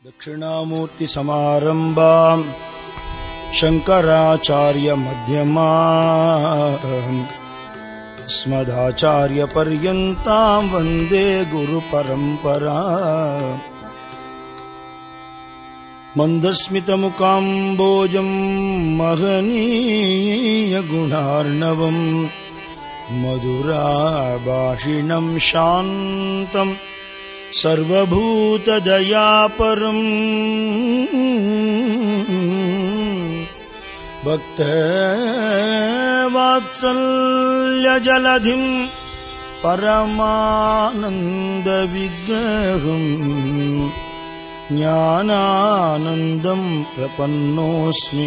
दक्षिणामूर्तिसमारम्भाम् शङ्कराचार्यमध्यमा अस्मदाचार्यपर्यन्ताम् वन्दे गुरुपरम्परा मन्दस्मितमुकाम्बोजम् महनीयगुणार्णवम् मधुराभाषिणम् शान्तम् सर्वभूतदयापरम् भक्तवात्सल्यजलधिम् परमानन्दविग्रहम् ज्ञानानन्दम् प्रपन्नोऽस्मि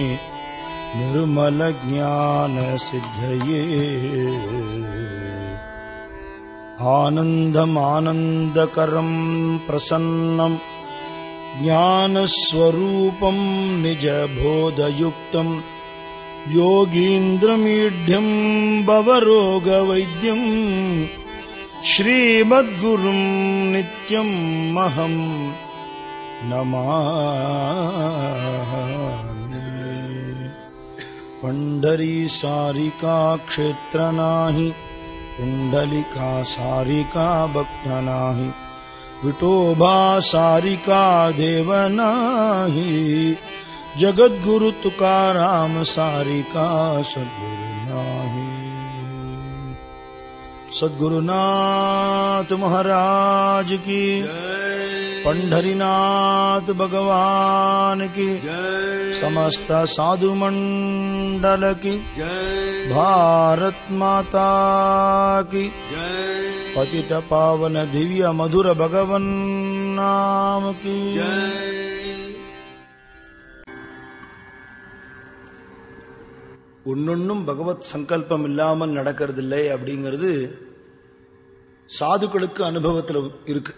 निर्मलज्ञानसिद्धये आनन्दमानन्दकरम् प्रसन्नम् ज्ञानस्वरूपम् निजबोधयुक्तम् योगीन्द्रमीढ्यम् भवरोगवैद्यम् श्रीमद्गुरुम् नित्यम् अहम् नमामि पण्ढरी सारिका क्षेत्रनाहि कुण्डलिका सारिका भक्तनाहि विठोबा सारिका देवनाहि जगद्गुरु तुकाराम सारिका सद्गुरु नाही सद्गुरुनाथ महाराज की पंढरीनाथ भगवान की समस्त साधु मंडल की भारत माता की पतित पावन दिव्य मधुर भगवन नाम की ஒன்னொன்னும் பகவத் சங்கல்பம் இல்லாமல் நடக்கிறதில்லை அப்படிங்கிறது சாதுக்களுக்கு அனுபவத்தில் இருக்கு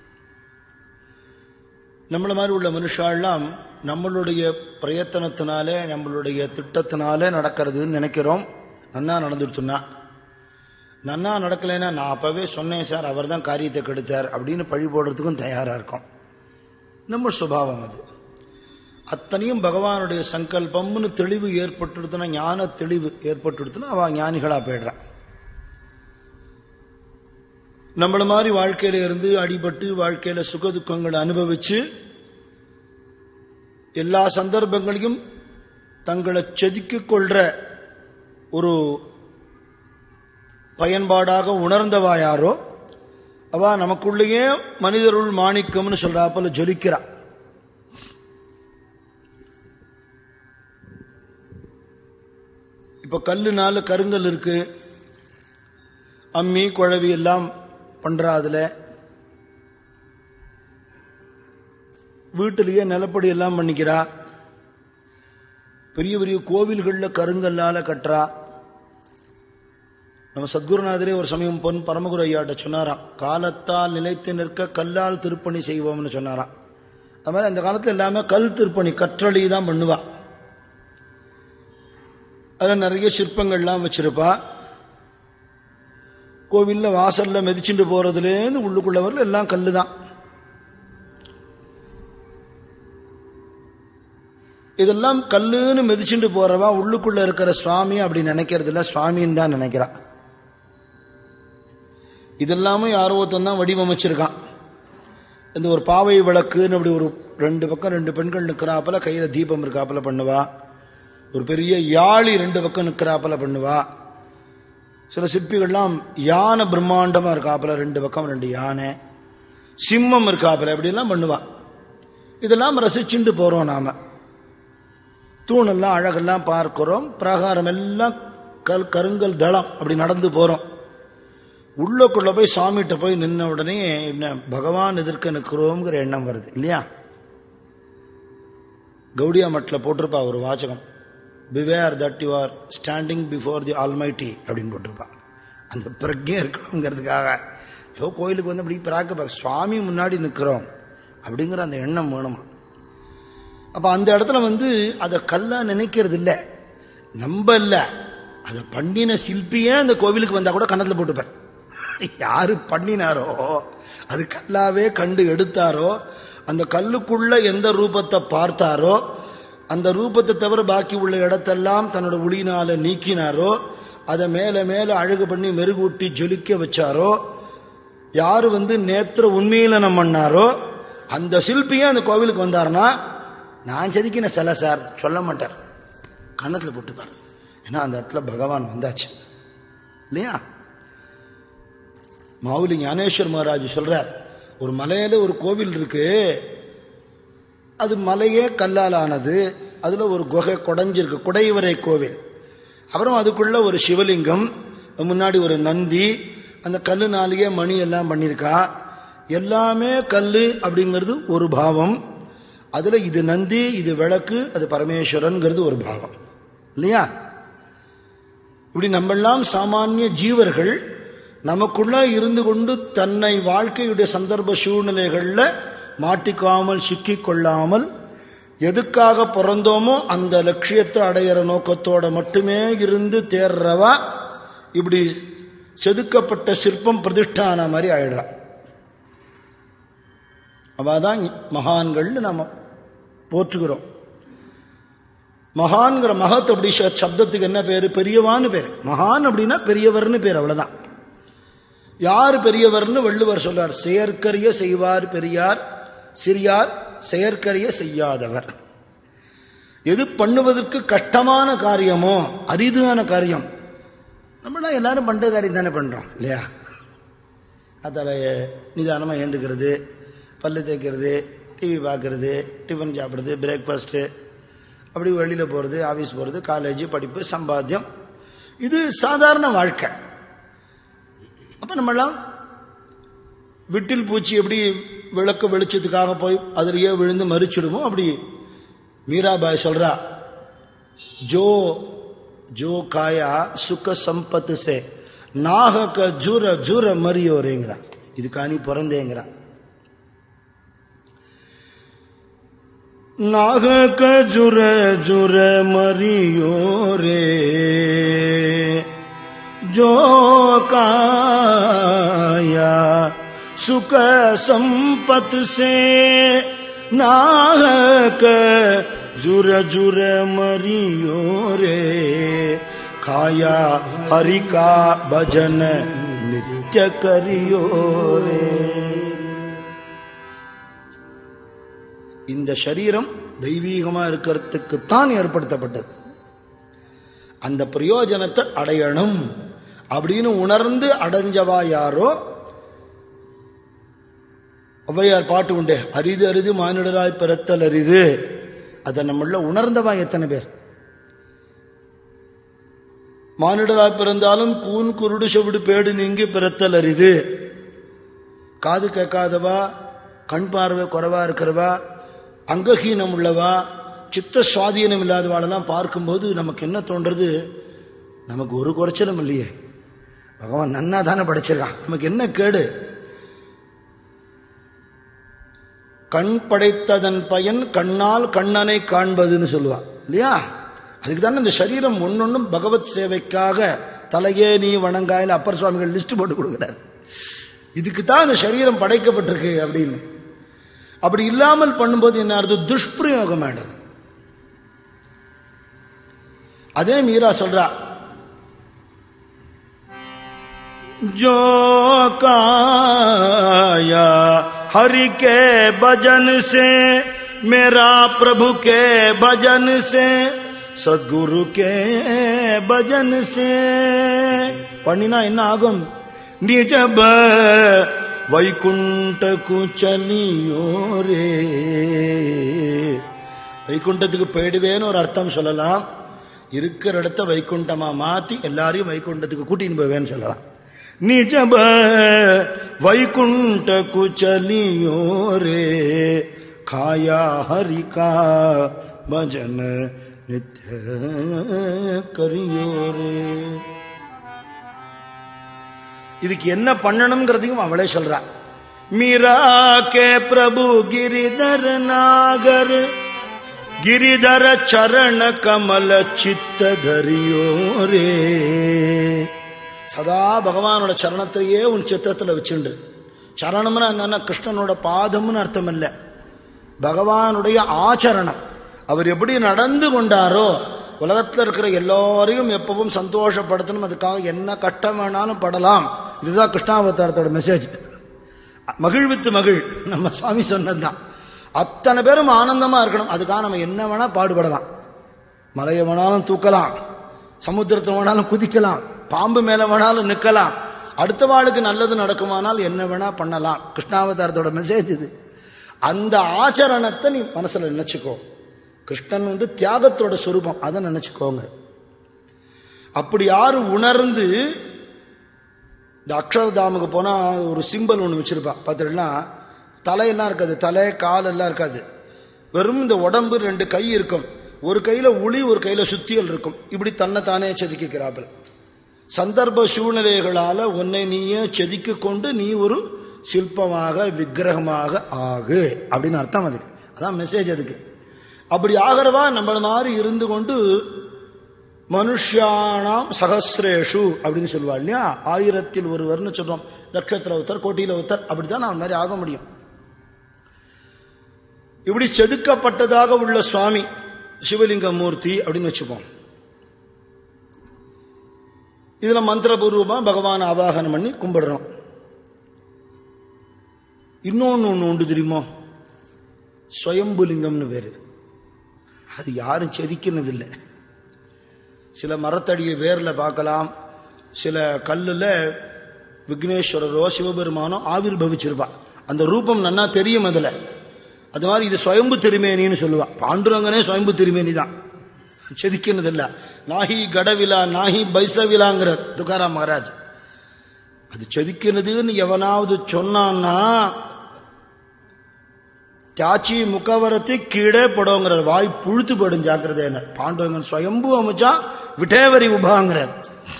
நம்மள மாதிரி உள்ள மனுஷாலாம் நம்மளுடைய பிரயத்தனத்தினாலே நம்மளுடைய திட்டத்தினாலே நடக்கிறதுன்னு நினைக்கிறோம் நன்னா நடந்துடுத்துனா நன்னா நடக்கலைன்னா நான் அப்பவே சொன்னேன் சார் அவர் தான் காரியத்தை கெடுத்தார் அப்படின்னு பழி போடுறதுக்கும் தயாராக இருக்கும் நம்ம சுபாவம் அது அத்தனையும் பகவானுடைய சங்கல்பம்னு தெளிவு ஏற்பட்டுடுத்துனா ஞான தெளிவு ஏற்பட்டுடுத்துனா அவன் ஞானிகளா போயிடுறான் நம்மள மாதிரி வாழ்க்கையில இருந்து அடிபட்டு வாழ்க்கையில சுகதுக்கங்களை அனுபவிச்சு எல்லா சந்தர்ப்பங்களையும் தங்களை செதுக்கிக் கொள்ற ஒரு பயன்பாடாக உணர்ந்தவா யாரோ அவ நமக்குள்ளேயே மனிதருள் மாணிக்கம்னு சொல்றாப்பல ஜொலிக்கிறா இப்ப கல்லுனால கருங்கல் இருக்கு அம்மி குழவி எல்லாம் பண்றா அதுல வீட்டிலேயே நிலப்படி எல்லாம் பண்ணிக்கிறா பெரிய பெரிய கோவில்கள்ல கருங்கல்லால கட்டுறா நம்ம சத்குருநாதரே ஒரு சமயம் பொன் பரமகுரு ஐயாட்ட சொன்னாராம் காலத்தால் நிலைத்து நிற்க கல்லால் திருப்பணி செய்வோம்னு சொன்னாராம் அது மாதிரி அந்த காலத்துல எல்லாமே கல் திருப்பணி கற்றளி தான் பண்ணுவா அதில் நிறைய சிற்பங்கள்லாம் வச்சிருப்பா கோவில்ல வாசல்ல மிதிச்சுட்டு போறதுலேருந்து உள்ளுக்குள்ள வரல எல்லாம் கல்லு தான் இதெல்லாம் கல்லுன்னு மிதிச்சுட்டு போறவா உள்ளுக்குள்ள இருக்கிற சுவாமி அப்படி நினைக்கிறது இல்ல சுவாமின்னு தான் நினைக்கிறா இதெல்லாமே யாரோ ஒருத்தன் தான் வடிவமைச்சிருக்கான் இந்த ஒரு பாவை விளக்குன்னு அப்படி ஒரு ரெண்டு பக்கம் ரெண்டு பெண்கள் நிற்கிறாப்புல கையில தீபம் இருக்காப்புல பண்ணுவா ஒரு பெரிய யாழி ரெண்டு பக்கம் நிற்கிறாப்புல பண்ணுவா சில சிற்பிகள்லாம் யானை பிரம்மாண்டமா இருக்காப்புல ரெண்டு பக்கம் ரெண்டு யானை சிம்மம் இருக்காப்புல இப்படிலாம் பண்ணுவா இதெல்லாம் ரசிச்சுட்டு போறோம் நாம தூணெல்லாம் அழகெல்லாம் பார்க்கிறோம் பிரகாரம் எல்லாம் கல் கருங்கல் தளம் அப்படி நடந்து போறோம் உள்ளுக்குள்ள போய் சாமிகிட்ட போய் நின்ன உடனே என்ன பகவான் எதிர்க்க நிற்கிறோங்கிற எண்ணம் வருது இல்லையா கௌடியா மட்டில் போட்டிருப்பா ஒரு வாசகம் beware that you are standing before the almighty அப்படின்னு போட்டிருப்பா அந்த பிரஜை இருக்கணுங்கிறதுக்காக ஏதோ கோயிலுக்கு வந்து அப்படி பிராக்க சுவாமி முன்னாடி நிற்கிறோம் அப்படிங்கிற அந்த எண்ணம் வேணுமா அப்ப அந்த இடத்துல வந்து அதை கல்லா நினைக்கிறது இல்லை நம்ப இல்லை அதை பண்ணின சிற்பியே அந்த கோவிலுக்கு வந்தா கூட கன்னத்தில் போட்டுப்பார் யாரு பண்ணினாரோ அது கல்லாவே கண்டு எடுத்தாரோ அந்த கல்லுக்குள்ள எந்த ரூபத்தை பார்த்தாரோ அந்த ரூபத்தை தவிர பாக்கி உள்ள இடத்தெல்லாம் தன்னோட ஒளியினால நீக்கினாரோ அதை மேல மேல அழகு பண்ணி மெருகூட்டி ஜொலிக்க வச்சாரோ யாரு வந்து நேத்திர உண்மையிலனம் பண்ணாரோ அந்த சிற்பியே அந்த கோவிலுக்கு வந்தாருன்னா நான் செதுக்கின சிலை சார் சொல்ல மாட்டார் கன்னத்தில் போட்டுப்பார் ஏன்னா அந்த இடத்துல பகவான் வந்தாச்சு இல்லையா மாவுலி ஞானேஸ்வர் மகாராஜ் சொல்றார் ஒரு மலையில ஒரு கோவில் இருக்கு அது மலையே கல்லால் ஆனது அதுல ஒரு குகை குடைஞ்சிருக்கு குடைவரை கோவில் அப்புறம் அதுக்குள்ள ஒரு சிவலிங்கம் முன்னாடி ஒரு நந்தி அந்த கல்லுனாலேயே மணி எல்லாம் பண்ணியிருக்கா எல்லாமே கல்லு அப்படிங்கிறது ஒரு பாவம் அதுல இது நந்தி இது விளக்கு அது பரமேஸ்வரன்கிறது ஒரு பாவம் இல்லையா இப்படி நம்மெல்லாம் சாமானிய ஜீவர்கள் நமக்குள்ள இருந்து கொண்டு தன்னை வாழ்க்கையுடைய சந்தர்ப்ப சூழ்நிலைகள்ல மாட்டிக்காமல் சிக்கிக் கொள்ளாமல் எதுக்காக பிறந்தோமோ அந்த லட்சியத்தை அடையிற நோக்கத்தோட மட்டுமே இருந்து தேர்றவா இப்படி செதுக்கப்பட்ட சிற்பம் பிரதிஷ்டான மாதிரி ஆயிடுறா அவதான் மகான்கள்னு நாம போற்றுகிறோம் மகான்கிற மகத் அப்படி ச- சப்தத்துக்கு என்ன பேரு பெரியவான்னு பேர் மகான் அப்படின்னா பெரியவர்னு பேர் அவ்வளவுதான் யார் பெரியவர்னு வள்ளுவர் சொல்றார் செயற்கரிய செய்வார் பெரியார் சிறியார் செயற்கரிய செய்யாதவர் எது பண்ணுவதற்கு கஷ்டமான காரியமோ அரிதான காரியம் நம்மளாம் எல்லாரும் பண்ற காரியம் தானே பண்றோம் இல்லையா அதில் நிதானமாக ஏந்துக்கிறது பல்லு தேய்க்கிறது டிவி பார்க்கறது டிஃபன் சாப்பிட்றது பிரேக்ஃபாஸ்ட்டு அப்படி வெளியில் போகிறது ஆஃபீஸ் போகிறது காலேஜ் படிப்பு சம்பாத்தியம் இது சாதாரண வாழ்க்கை அப்போ நம்மளாம் விட்டில் பூச்சி எப்படி விளக்கு வெளிச்சத்துக்காக போய் அதிலேயே விழுந்து மறிச்சிடுமோ அப்படி மீராபாய் சொல்றா ஜோ ஜோ காயா சுக சம்பத்து சே நாகக ஜுர ஜுர மரியோரேங்கிறா இதுக்கா நீ பிறந்தேங்கிறா நாகக ஜுர ஜுர மரியோரே जो काया सुख संपत से नाहक जुर जुर मरियो रे खाया हरि का भजन नित्य करियो रे இந்த சரீரம் தெய்வீகமா இருக்கிறதுக்குத்தான் ஏற்படுத்தப்பட்டது அந்த பிரயோஜனத்தை அடையணும் அப்படின்னு உணர்ந்து அடைஞ்சவா யாரோ ஔவையார் பாட்டு உண்டே அரிது அரிது மானிடராய் பிறத்தல் அரிது அதை நம்மள உணர்ந்தவா எத்தனை பேர் மானிடராய் பிறந்தாலும் கூன் குருடு செவிடு பேடு நீங்கி பிறத்தல் அரிது காது கேட்காதவா கண் பார்வை குறைவா இருக்கிறவா அங்கஹீனம் உள்ளவா சித்த சுவாதீனம் இல்லாதவாளெல்லாம் பார்க்கும்போது நமக்கு என்ன தோன்றது நமக்கு ஒரு குறைச்சலும் இல்லையே பகவான் நன்னா தானே படைச்சிருக்கான் நமக்கு என்ன கேடு கண் படைத்ததன் பயன் கண்ணால் கண்ணனை காண்பதுன்னு சொல்லுவான் இல்லையா அதுக்கு தானே இந்த சரீரம் ஒன்னொன்னும் பகவத் சேவைக்காக தலையே நீ வணங்காயில் அப்பர் சுவாமிகள் லிஸ்ட் போட்டு கொடுக்குறாரு இதுக்கு தான் இந்த சரீரம் படைக்கப்பட்டிருக்கு அப்படின்னு அப்படி இல்லாமல் பண்ணும்போது என்ன ஆகுது துஷ்பிரயோகம் ஆயிடுறது அதே மீரா சொல்றா जो काया हरि के भजन से मेरा प्रभु के भजन से सदगुरु के भजन से பண்ணினா என்ன ஆகும் நிஜப வைகுண்ட குச்சலியோரே வைகுண்டத்துக்கு போயிடுவேன்னு ஒரு அர்த்தம் சொல்லலாம் இருக்கிற இடத்த வைகுண்டமா மாத்தி எல்லாரையும் வைகுண்டத்துக்கு கூட்டின்னு போவேன்னு சொல்லலாம் நிஜப வைகுண்ட குச்சலியோரே காயா ஹரிகா பஜன நித்ய கரியோரே இதுக்கு என்ன பண்ணணுங்கிறதையும் அவளே சொல்றா மீரா கே பிரபு கிரிதர் நாகர் ಗಿರಿಧರ ಚರಣ ಕಮಲ ಚಿತ್ತ தரியோரே சதா பகவானோட சரணத்திலேயே உன் சித்தத்தில் வச்சுண்டு சரணம்னா என்னன்னா கிருஷ்ணனோட பாதம்னு அர்த்தம் இல்லை பகவானுடைய ஆச்சரணம் அவர் எப்படி நடந்து கொண்டாரோ உலகத்தில் இருக்கிற எல்லாரையும் எப்பவும் சந்தோஷப்படுத்தணும் அதுக்காக என்ன கஷ்டம் வேணாலும் படலாம் இதுதான் கிருஷ்ணாவதாரத்தோட மெசேஜ் மகிழ்வித்து மகிழ் நம்ம சுவாமி சொன்னதுதான் அத்தனை பேரும் ஆனந்தமா இருக்கணும் அதுக்காக நம்ம என்ன வேணா பாடுபடலாம் மலையை வேணாலும் தூக்கலாம் சமுத்திரத்தை வேணாலும் குதிக்கலாம் பாம்பு மேல வேணாலும் நிற்கலாம் அடுத்த வாளுக்கு நல்லது நடக்குமானால் என்ன வேணா பண்ணலாம் கிருஷ்ணாவதாரத்தோட மெசேஜ் இது அந்த ஆச்சரணத்தை நீ மனசுல நினைச்சுக்கோ கிருஷ்ணன் வந்து தியாகத்தோட சொரூபம் அதை நினைச்சுக்கோங்க அப்படி யாரு உணர்ந்து இந்த அக்ஷரதாமுக்கு போனா ஒரு சிம்பல் ஒன்று வச்சிருப்பா பார்த்துட்டுனா தலையெல்லாம் இருக்காது தலை கால் எல்லாம் இருக்காது வெறும் இந்த உடம்பு ரெண்டு கை இருக்கும் ஒரு கையில உளி ஒரு கையில சுத்தியல் இருக்கும் இப்படி தன்னை தானே செதுக்கிக்கிறார்கள் சந்தர்ப்ப சூழ்நிலைகளால உன்னை நீயே செதுக்கி கொண்டு நீ ஒரு சிற்பமாக விக்கிரகமாக ஆகு அப்படின்னு அர்த்தம் அதுக்கு அதான் மெசேஜ் அதுக்கு அப்படி ஆகிறவா நம்மள மாதிரி இருந்து கொண்டு மனுஷானாம் சகசிரேஷு அப்படின்னு சொல்லுவா இல்லையா ஆயிரத்தில் ஒருவர்னு சொல்றோம் லட்சத்தில் ஒருத்தர் கோட்டியில் ஒருத்தர் அப்படித்தான் அவன் மாதிரி ஆக முடியும் இப்படி செதுக்கப்பட்டதாக உள்ள சுவாமி சிவலிங்க மூர்த்தி அப்படின்னு வச்சுப்போம் இதுல மந்திரபூர்வமா பகவான் ஆவாகனம் பண்ணி கும்பிடுறோம் இன்னொன்னு ஒன்று உண்டு தெரியுமோ ஸ்வயம்புலிங்கம்னு பேரு அது யாரும் செதிக்கினது இல்லை சில மரத்தடியை வேரில் பார்க்கலாம் சில கல்லில் விக்னேஸ்வரரோ சிவபெருமானோ ஆவிர் பவிச்சிருப்பா அந்த ரூபம் நன்னா தெரியும் அதில் அது மாதிரி இது சுயம்பு திருமேனின்னு சொல்லுவா பாண்டுரங்கனே சுயம்பு திருமேனி தான் செதுக்கினது இல்லை நாஹி கடவிலா நாஹி பைசவிலாங்கிற துகாரா மகாராஜ் அது செதுக்கினதுன்னு எவனாவது சொன்னான்னா தியாச்சி முக்கவரத்து கீழே படுங்கிறார் வாய் புழுத்து போடும் ஜாக்கிரதையான பாண்டவங்கன் சுயம்பு அமைச்சா விட்டேவரி உபாங்கிறார்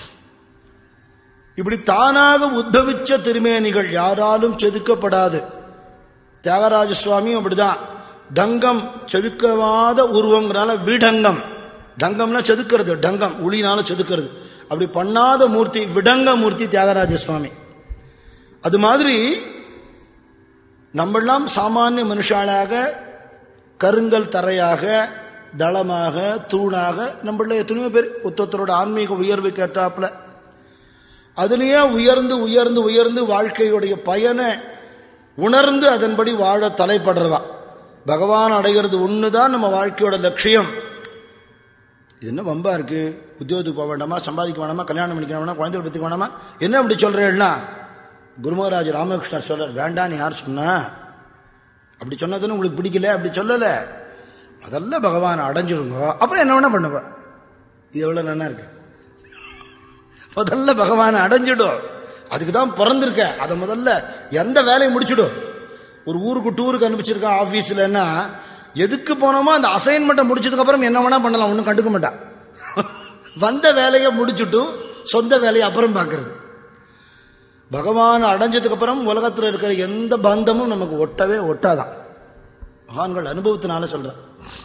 இப்படி தானாக உத்தவிச்ச திருமேனிகள் யாராலும் செதுக்கப்படாது தியாகராஜ சுவாமியும் அப்படிதான் டங்கம் செதுக்கவாத உருவங்கிறனால விடங்கம் டங்கம்னா செதுக்கிறது டங்கம் உளினால செதுக்கிறது அப்படி பண்ணாத மூர்த்தி விடங்க மூர்த்தி தியாகராஜ சுவாமி அது மாதிரி நம்மெல்லாம் சாமானிய மனுஷாளாக கருங்கல் தரையாக தளமாக தூணாக நம்மள எத்தனையோ பேர் ஒத்தொத்தரோட ஆன்மீக உயர்வு கேட்டாப்புல அதுலயே உயர்ந்து உயர்ந்து உயர்ந்து வாழ்க்கையுடைய பயனை உணர்ந்து அதன்படி வாழ தலைப்படுறவா பகவான் அடைகிறது ஒண்ணுதான் நம்ம வாழ்க்கையோட லட்சியம் இது என்ன வம்பா இருக்கு உத்தியோகத்துக்கு போக வேண்டாமா சம்பாதிக்க வேண்டாமா கல்யாணம் பண்ணிக்க வேண்டாமா குழந்தைகள் பத்திக்க வேண்டாமா என்ன அப்படி சொல்றேன்னா குருமராஜ் ராமகிருஷ்ணர் சொல்றார் வேண்டான்னு யார் சொன்னா அப்படி சொன்னதுன்னு உங்களுக்கு பிடிக்கல அப்படி சொல்லல முதல்ல பகவான் அடைஞ்சிருங்க அப்புறம் என்ன வேணா பண்ணுவ இது எவ்வளவு நல்லா இருக்கு முதல்ல பகவான் அடைஞ்சிடும் அதுக்கு தான் பிறந்திருக்க அதை முதல்ல எந்த வேலையை முடிச்சிடும் ஒரு ஊருக்கு டூருக்கு அனுப்பிச்சிருக்கான் ஆபீஸ்லன்னா எதுக்கு போனோமோ அந்த அசைன்மெண்ட்டை முடிச்சதுக்கு அப்புறம் என்ன வேணா பண்ணலாம் ஒன்றும் கண்டுக்க மாட்டான் வந்த வேலையை முடிச்சுட்டு சொந்த வேலையை அப்புறம் பார்க்கறது பகவான் அடைஞ்சதுக்கு அப்புறம் உலகத்தில் இருக்கிற எந்த பந்தமும் நமக்கு ஒட்டவே ஒட்டாதான் மகான்கள் அனுபவத்தினால சொல்றேன்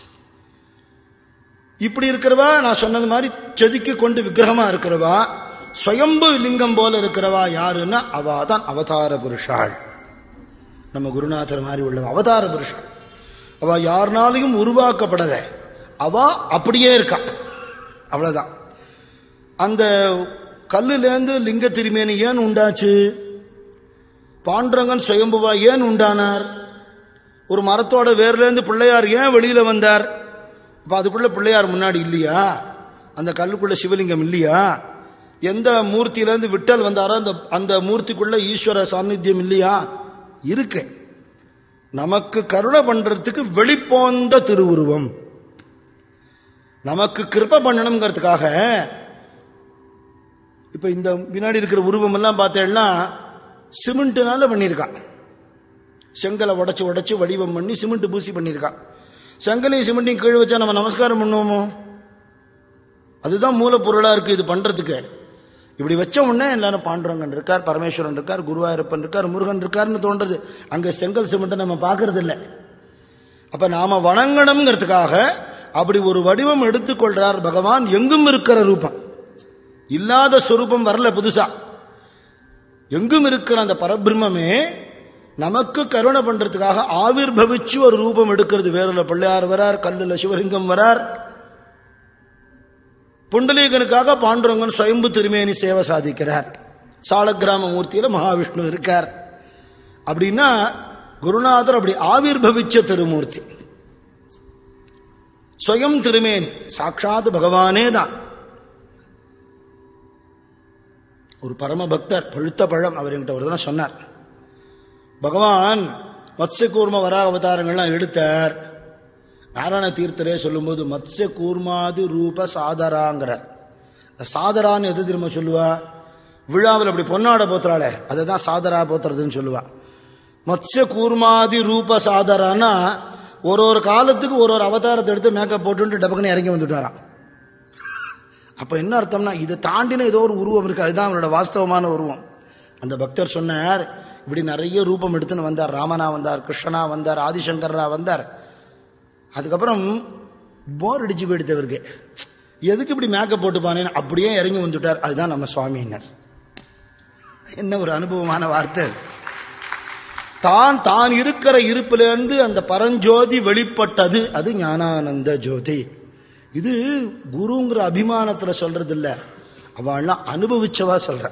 இப்படி இருக்கிறவா நான் சொன்னது மாதிரி செதுக்கி கொண்டு விக்கிரகமா இருக்கிறவா ஸ்வயம்பு லிங்கம் போல இருக்கிறவா யாருன்னா அவா தான் அவதார புருஷாள் நம்ம குருநாதர் மாதிரி உள்ள அவதார புருஷாள் அவ யாருனாலையும் உருவாக்கப்படல அவ அப்படியே இருக்கா அவ்வளவுதான் அந்த கல்லுலேருந்து லிங்க திருமேனி ஏன் உண்டாச்சு பாண்டரங்கன் சுயம்புவா ஏன் உண்டானார் ஒரு மரத்தோட வேர்லேருந்து பிள்ளையார் ஏன் வெளியில வந்தார் அப்ப அதுக்குள்ள பிள்ளையார் முன்னாடி இல்லையா அந்த கல்லுக்குள்ள சிவலிங்கம் இல்லையா எந்த மூர்த்தியிலேருந்து விட்டல் வந்தாரோ அந்த அந்த மூர்த்திக்குள்ள ஈஸ்வர சாநித்தியம் இல்லையா இருக்கு நமக்கு கருணை பண்றதுக்கு வெளிப்போந்த திருவுருவம் நமக்கு கிருப்ப பண்ணணுங்கிறதுக்காக இப்ப இந்த பின்னாடி இருக்கிற உருவம் எல்லாம் பார்த்தேன்னா சிமெண்ட்னால பண்ணியிருக்கான் செங்கலை உடைச்சு உடைச்சு வடிவம் பண்ணி சிமெண்ட் பூசி பண்ணியிருக்கான் செங்கலையும் சிமெண்ட்டையும் கீழே வச்சா நம்ம நமஸ்காரம் பண்ணுவோமோ அதுதான் மூலப்பொருளா இருக்கு இது பண்றதுக்கு இப்படி வச்ச உடனே எல்லாரும் பாண்டுரங்கன் இருக்கார் பரமேஸ்வரன் இருக்கார் குருவாயூரப்பன் இருக்கார் முருகன் இருக்காருன்னு தோன்றது அங்க செங்கல் சிமெண்ட்டை நம்ம பார்க்கறது இல்லை அப்ப நாம வணங்கணுங்கிறதுக்காக அப்படி ஒரு வடிவம் எடுத்துக்கொள்றார் பகவான் எங்கும் இருக்கிற ரூபம் இல்லாத சொரூபம் வரல புதுசா எங்கும் இருக்கிற அந்த பரபிரம்மே நமக்கு கருணை பண்றதுக்காக ஆவிர் பவிச்சு ஒரு ரூபம் எடுக்கிறது வேறுல பிள்ளையார் வரார் கல்லுல சிவலிங்கம் வரார் புண்டலீகனுக்காக பாண்டுரங்கன் சுயம்பு திருமேனி சேவை சாதிக்கிறார் சாலக்கிராம மூர்த்தியில மகாவிஷ்ணு இருக்கார் அப்படின்னா குருநாதர் அப்படி ஆவிர் பவிச்ச திருமூர்த்தி ஸ்வயம் திருமேனி சாட்சாத் பகவானே தான் ஒரு பரம பக்தர் பழுத்த பழம் அவர் என்கிட்ட ஒரு தடவை சொன்னார் பகவான் மத்ஸ்ய கூர்ம வராக அவதாரங்கள்லாம் எடுத்தார் நாராயண தீர்த்தரே சொல்லும்போது மத்ஸ்ய கூர்மாதி ரூப சாதராங்கிறார் இந்த சாதரான்னு எது திரும்ப சொல்லுவா விழாவில் அப்படி பொன்னாட போத்துறாளே அதை தான் சாதரா போத்துறதுன்னு சொல்லுவா மத்ஸ்ய கூர்மாதி ரூப சாதரானா ஒரு ஒரு காலத்துக்கு ஒரு ஒரு அவதாரத்தை எடுத்து மேக்கப் போட்டு டபக்குன்னு இறங்கி வந்துட்டாராம் அப்ப என்ன அர்த்தம்னா இதை தாண்டின ஏதோ ஒரு உருவம் இருக்கு அதுதான் அவரோட வாஸ்தவமான உருவம் அந்த பக்தர் சொன்னார் இப்படி நிறைய ரூபம் எடுத்துன்னு வந்தார் ராமனா வந்தார் கிருஷ்ணனா வந்தார் ஆதிசங்கரா வந்தார் அதுக்கப்புறம் போர் அடிச்சு போயிடுது அவருக்கு எதுக்கு இப்படி மேக்கப் போட்டுப்பானேன்னு அப்படியே இறங்கி வந்துட்டார் அதுதான் நம்ம சுவாமியினர் என்ன ஒரு அனுபவமான வார்த்தை தான் தான் இருக்கிற இருப்பிலிருந்து அந்த பரஞ்சோதி வெளிப்பட்டது அது ஞானானந்த ஜோதி இது குருங்கிற அபிமானத்துல சொல்றது இல்ல அவள்லாம் அனுபவிச்சவா சொல்ற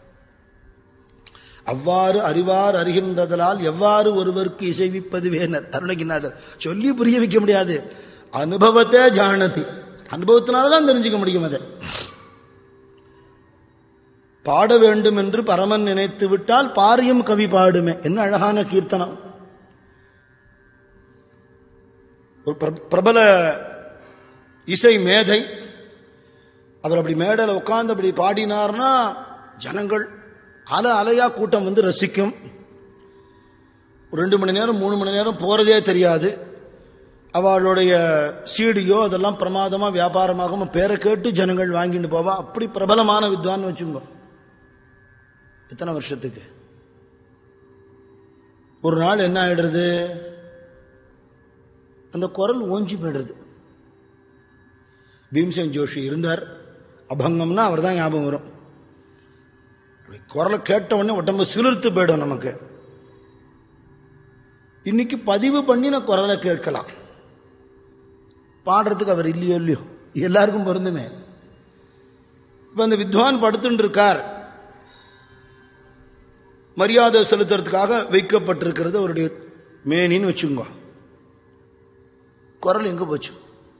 அவ்வாறு அறிவார் அறிகின்றதலால் எவ்வாறு ஒருவருக்கு இசைவிப்பது வேனர் அருணகிரிநாதர் சொல்லி புரிய வைக்க முடியாது அனுபவத்தே ஜானதி அனுபவத்தினால்தான் தெரிஞ்சுக்க முடியும் அதை பாட வேண்டும் என்று பரமன் நினைத்து விட்டால் பாரியம் கவி பாடுமே என்ன அழகான கீர்த்தனம் ஒரு பிர- பிரபல இசை மேதை அவர் அப்படி மேடையில் உட்கார்ந்து அப்படி பாடினார்னா ஜனங்கள் அலை அலையா கூட்டம் வந்து ரசிக்கும் ஒரு ரெண்டு மணி நேரம் மூணு மணி நேரம் போறதே தெரியாது அவளுடைய சீடியோ அதெல்லாம் பிரமாதமா வியாபாரமாகவும் பேரை கேட்டு ஜனங்கள் வாங்கிட்டு போவா அப்படி பிரபலமான வித்வான் வச்சுங்க எத்தனை வருஷத்துக்கு ஒரு நாள் என்ன ஆயிடுறது அந்த குரல் ஓஞ்சி போயிடுறது பீம்சேன் ஜோஷி இருந்தார் அபங்கம்னா அவர் தான் ஞாபகம் வரும் அப்படி குரலை கேட்ட உடனே உடம்பு சிலிர்த்து போயிடும் நமக்கு இன்னைக்கு பதிவு பண்ணின குரலை கேட்கலாம் பாடுறதுக்கு அவர் இல்லையோ இல்லையோ எல்லாருக்கும் பொருந்துமே இப்ப அந்த வித்வான் படுத்துட்டு இருக்கார் மரியாதை செலுத்துறதுக்காக வைக்கப்பட்டிருக்கிறது அவருடைய மேனின்னு வச்சுங்க குரல் எங்க போச்சு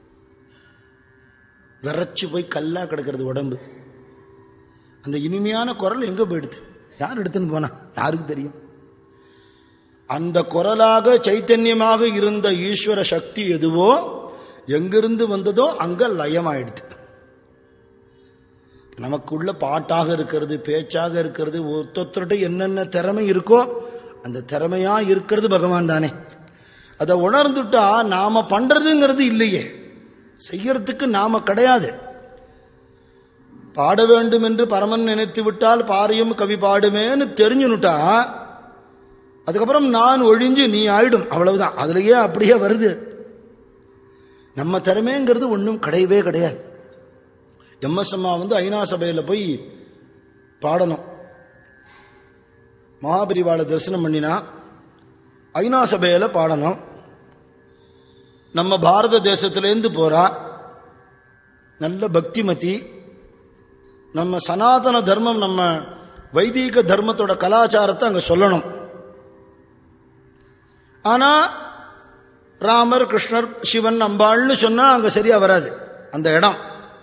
விரைச்சு போய் கல்லா கிடக்கிறது உடம்பு அந்த இனிமையான குரல் எங்க போயிடுது யார் எடுத்துன்னு போனா யாருக்கு தெரியும் அந்த குரலாக சைத்தன்யமாக இருந்த ஈஸ்வர சக்தி எதுவோ எங்கிருந்து வந்ததோ அங்க லயமாயிடுது நமக்குள்ள பாட்டாக இருக்கிறது பேச்சாக இருக்கிறது ஒருத்தொத்தருடைய என்னென்ன திறமை இருக்கோ அந்த திறமையா இருக்கிறது பகவான் தானே அதை உணர்ந்துட்டா நாம பண்றதுங்கிறது இல்லையே செய்யறதுக்கு நாம கிடையாது பாட வேண்டும் என்று பரமன் நினைத்து விட்டால் பாரியம் கவி பாடுமேன்னு தெரிஞ்சுனுட்டா அதுக்கப்புறம் நான் ஒழிஞ்சு நீ ஆயிடும் அவ்வளவுதான் அதுலயே அப்படியே வருது நம்ம திறமைங்கிறது ஒன்றும் கிடையவே கிடையாது எம்எஸ் அம்மா வந்து ஐநா சபையில் போய் பாடணும் மகாபரிவாளை தரிசனம் பண்ணினா ஐநா சபையில் பாடணும் நம்ம பாரத தேசத்திலேருந்து போறா நல்ல பக்திமதி நம்ம சனாதன தர்மம் நம்ம வைதீக தர்மத்தோட கலாச்சாரத்தை அங்க சொல்லணும் ஆனா ராமர் கிருஷ்ணர் சிவன் அம்பாள்னு சொன்னா அங்க சரியா வராது அந்த இடம்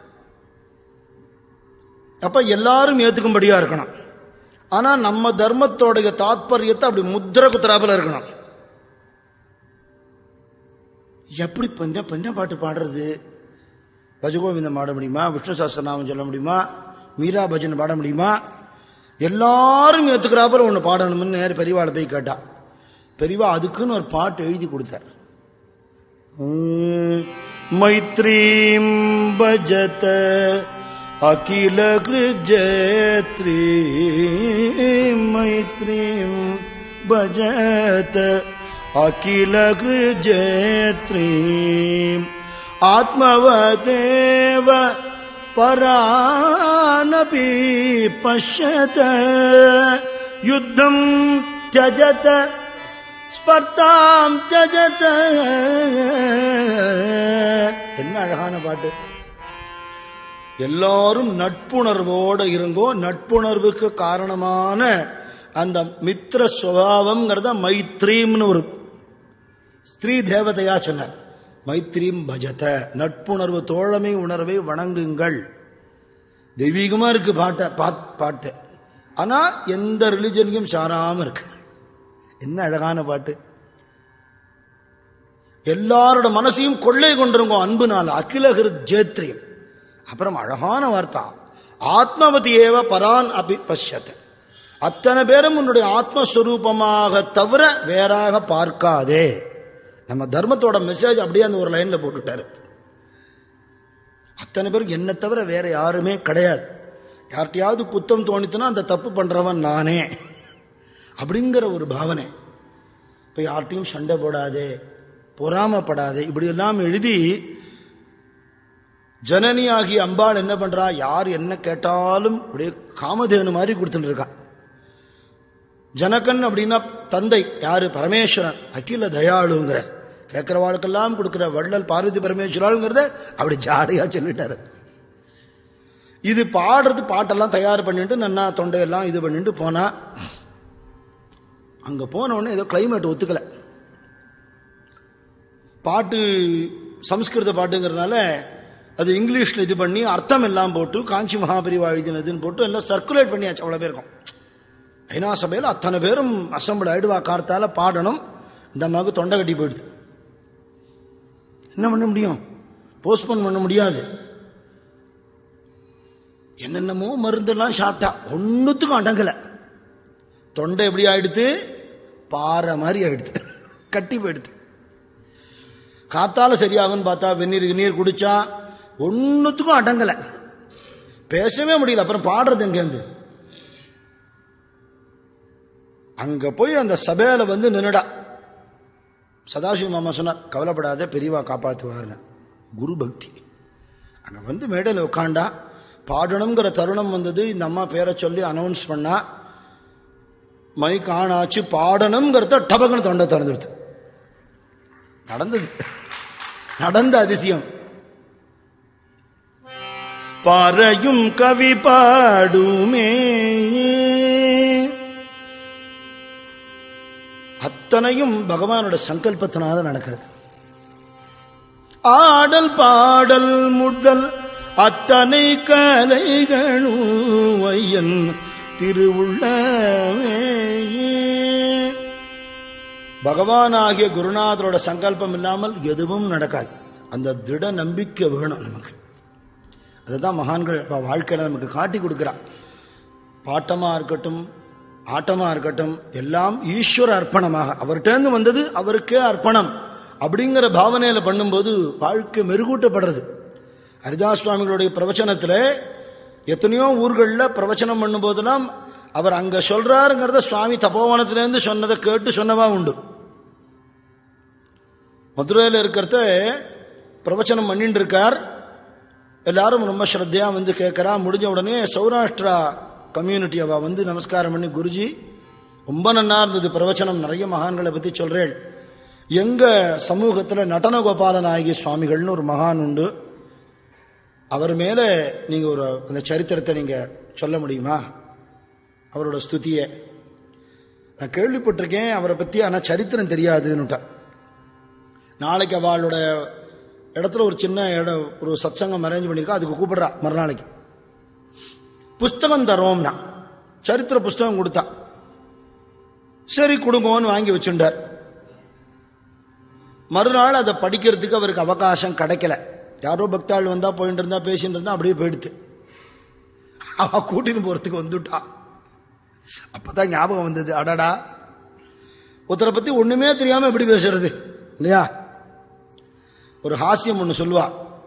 அப்ப எல்லாரும் ஏத்துக்கும்படியா இருக்கணும் ஆனா நம்ம தர்மத்தோடைய தாத்பரியத்தை அப்படி முத்திர குத்துறாப்புல இருக்கணும் எப்படி பண்ண பண்ண பாட்டு பாடுறது பஜகோவிந்தம் பாட முடியுமா விஷ்ணு சாஸ்திரநாமம் சொல்ல முடியுமா மீரா பஜன் பாட முடியுமா எல்லாரும் ஏத்துக்கிறாப்புல ஒன்று பாடணும்னு நேரு பெரியவாளை போய் கேட்டா பெரியவா அதுக்குன்னு ஒரு பாட்டு எழுதி கொடுத்தார் மைத்ரீம் பஜத அகில கிருஜத்ரி மைத்ரீம் பஜத அகில கிருஜத்ரி ஆத்மவதேவ பரானபி பஷ்யத யுத்தம் त्यजत ஸ்பர்தாம் ஜஜத என்ன அழகான பாட்டு எல்லாரும் நட்புணர்வோட இருங்கோ நட்புணர்வுக்கு காரணமான அந்த மித்திர சுவாவம்ங்கிறத மைத்ரீம்னு ஒரு ஸ்திரீ தேவதையா சொன்னார் மைத்ரீம் பஜத நட்புணர்வு தோழமை உணர்வை வணங்குங்கள் தெய்வீகமா இருக்கு பாட்ட பாட்- பாட்டு ஆனா எந்த ரிலிஜனுக்கும் சாராம இருக்கு என்ன அழகான பாட்டு எல்லாரோட மனசையும் கொள்ளை கொண்டிருங்க அன்புனால அகிலகிரு ஜேத்ரியம் அப்புறம் அழகான வார்த்தா ஆத்மவதி ஏவ பரான் அபி பஷ்யத் அத்தனை பேரும் உன்னுடைய ஆத்மஸ்வரூபமாக தவிர வேறாக பார்க்காதே நம்ம தர்மத்தோட மெசேஜ் அப்படியே அந்த ஒரு லைன்ல போட்டுட்டாரு அத்தனை பேருக்கு என்ன தவிர வேற யாருமே கிடையாது யார்கிட்டயாவது குத்தம் தோணித்துனா அந்த தப்பு பண்றவன் நானே அப்படிங்கிற ஒரு பாவனை இப்போ யார்கிட்டையும் சண்டை போடாதே பொறாமப்படாதே இப்படி எல்லாம் எழுதி ஜனனி ஆகிய அம்பாள் என்ன பண்றா யார் என்ன கேட்டாலும் அப்படியே காமதேனு மாதிரி கொடுத்துட்டு இருக்கா ஜனகன் அப்படின்னா தந்தை யாரு பரமேஸ்வரன் அகில தயாளுங்கிற கேட்கிறவாளுக்கெல்லாம் கொடுக்கிற வள்ளல் பார்வதி பரமேஸ்வராளுங்கிறத அப்படி ஜாலியா சொல்லிட்டாரு இது பாடுறது பாட்டெல்லாம் தயார் பண்ணிட்டு நன்னா தொண்டையெல்லாம் இது பண்ணிட்டு போனா அங்க போன உடனே ஏதோ கிளைமேட் ஒத்துக்கல பாட்டு சம்ஸ்கிருத பாட்டுங்கிறதுனால அது இங்கிலீஷ்ல இது பண்ணி அர்த்தம் எல்லாம் போட்டு காஞ்சி மகாபரிவா எழுதினதுன்னு போட்டு எல்லாம் சர்க்குலேட் பண்ணியாச்சு அவ்வளவு பேருக்கும் ஐநா சபையில் அத்தனை பேரும் அசம்பிள் ஆயிடுவா கார்த்தால பாடணும் இந்த அம்மாவுக்கு தொண்டை கட்டி போயிடுது என்ன பண்ண முடியும் போஸ்ட்போன் பண்ண முடியாது என்னென்னமோ மருந்தெல்லாம் சாப்பிட்டா ஒன்றுத்துக்கும் அடங்கலை தொண்டை எப்படி ஆயிடுத்து பாறை மாதிரி ஆயிடுத்து கட்டி போயிடுது காத்தால சரியாகும்னு பார்த்தா வெந்நீர் நீர் குடிச்சா ஒன்றுத்துக்கும் அடங்கலை பேசவே முடியல அப்புறம் பாடுறது எங்கேருந்து அங்க போய் அந்த சபையில வந்து நின்னுடா சதாசிவ மாமா சொன்னார் கவலைப்படாத பெரியவா காப்பாத்துவார்னு குரு பக்தி அங்க வந்து மேடையில் உட்காண்டா பாடணுங்கிற தருணம் வந்தது இந்த அம்மா பேரை சொல்லி அனௌன்ஸ் பண்ணா மைக் ஆன் ஆச்சு பாடணுங்கிறத டபக்குன்னு தொண்டை திறந்துடுது நடந்தது நடந்த அதிசயம் பாறையும் கவி பாடுமே அத்தனையும் பகவானோட சங்கல்பத்தினால நடக்கிறது ஆடல் பாடல் முதல் அத்தனை கலைகளும் ஐயன் திருவுள்ளமே பகவானாகிய குருநாதரோட சங்கல்பம் இல்லாமல் எதுவும் நடக்காது அந்த திட நம்பிக்கை வேணும் நமக்கு அதுதான் மகான்கள் அப்ப வாழ்க்கையில நமக்கு காட்டி கொடுக்கிறான் பாட்டமா இருக்கட்டும் ஆட்டமா இருக்கட்டும் எல்லாம் ஈஸ்வர அர்ப்பணமாக அவர்கிட்டேருந்து வந்தது அவருக்கே அர்ப்பணம் அப்படிங்கிற பாவனையில பண்ணும்போது வாழ்க்கை மெருகூட்டப்படுறது ஹரிதாஸ் சுவாமிகளுடைய பிரவச்சனத்துல எத்தனையோ ஊர்களில் பிரவச்சனம் பண்ணும்போதெல்லாம் அவர் அங்க சொல்றாருங்கிறத சுவாமி தபோவனத்திலேருந்து சொன்னதை கேட்டு சொன்னவா உண்டு மதுரையில் இருக்கிறத பிரவச்சனம் பண்ணிட்டு இருக்கார் எல்லாரும் ரொம்ப ஸ்ரத்தையா வந்து கேட்கறா முடிஞ்ச உடனே சௌராஷ்டிரா கம்யூனிட்டி அவ வந்து நமஸ்காரம் பண்ணி குருஜி ரொம்ப நன்னா இருந்தது பிரவச்சனம் நிறைய மகான்களை பத்தி சொல்றேன் எங்க சமூகத்துல நடன கோபால நாயகி சுவாமிகள்னு ஒரு மகான் உண்டு அவர் மேல நீங்க ஒரு அந்த சரித்திரத்தை நீங்க சொல்ல முடியுமா அவரோட ஸ்துதியை நான் கேள்விப்பட்டிருக்கேன் அவரை பத்தி ஆனா சரித்திரம் தெரியாதுன்னுட்டா நாளைக்கு அவளோட இடத்துல ஒரு சின்ன இடம் ஒரு சத்சங்கம் அரேஞ்ச் பண்ணியிருக்கா அதுக்கு கூப்பிடுறா மறுநாளைக்கு புஸ்தகம் தரோம்னா சரித்திர புஸ்தகம் கொடுத்தா சரி கொடுங்கோன்னு வாங்கி வச்சுட்டார் மறுநாள் அதை படிக்கிறதுக்கு அவருக்கு அவகாசம் கிடைக்கல யாரோ பக்தாள் வந்தா போயிட்டு இருந்தா பேசிட்டு இருந்தா அப்படியே போயிடுத்து அவ கூட்டின்னு போறதுக்கு வந்துட்டா அப்பதான் ஞாபகம் வந்தது அடடா ஒருத்தரை பத்தி ஒண்ணுமே தெரியாம எப்படி பேசுறது இல்லையா ஒரு ஹாஸ்யம் ஒன்று சொல்லுவா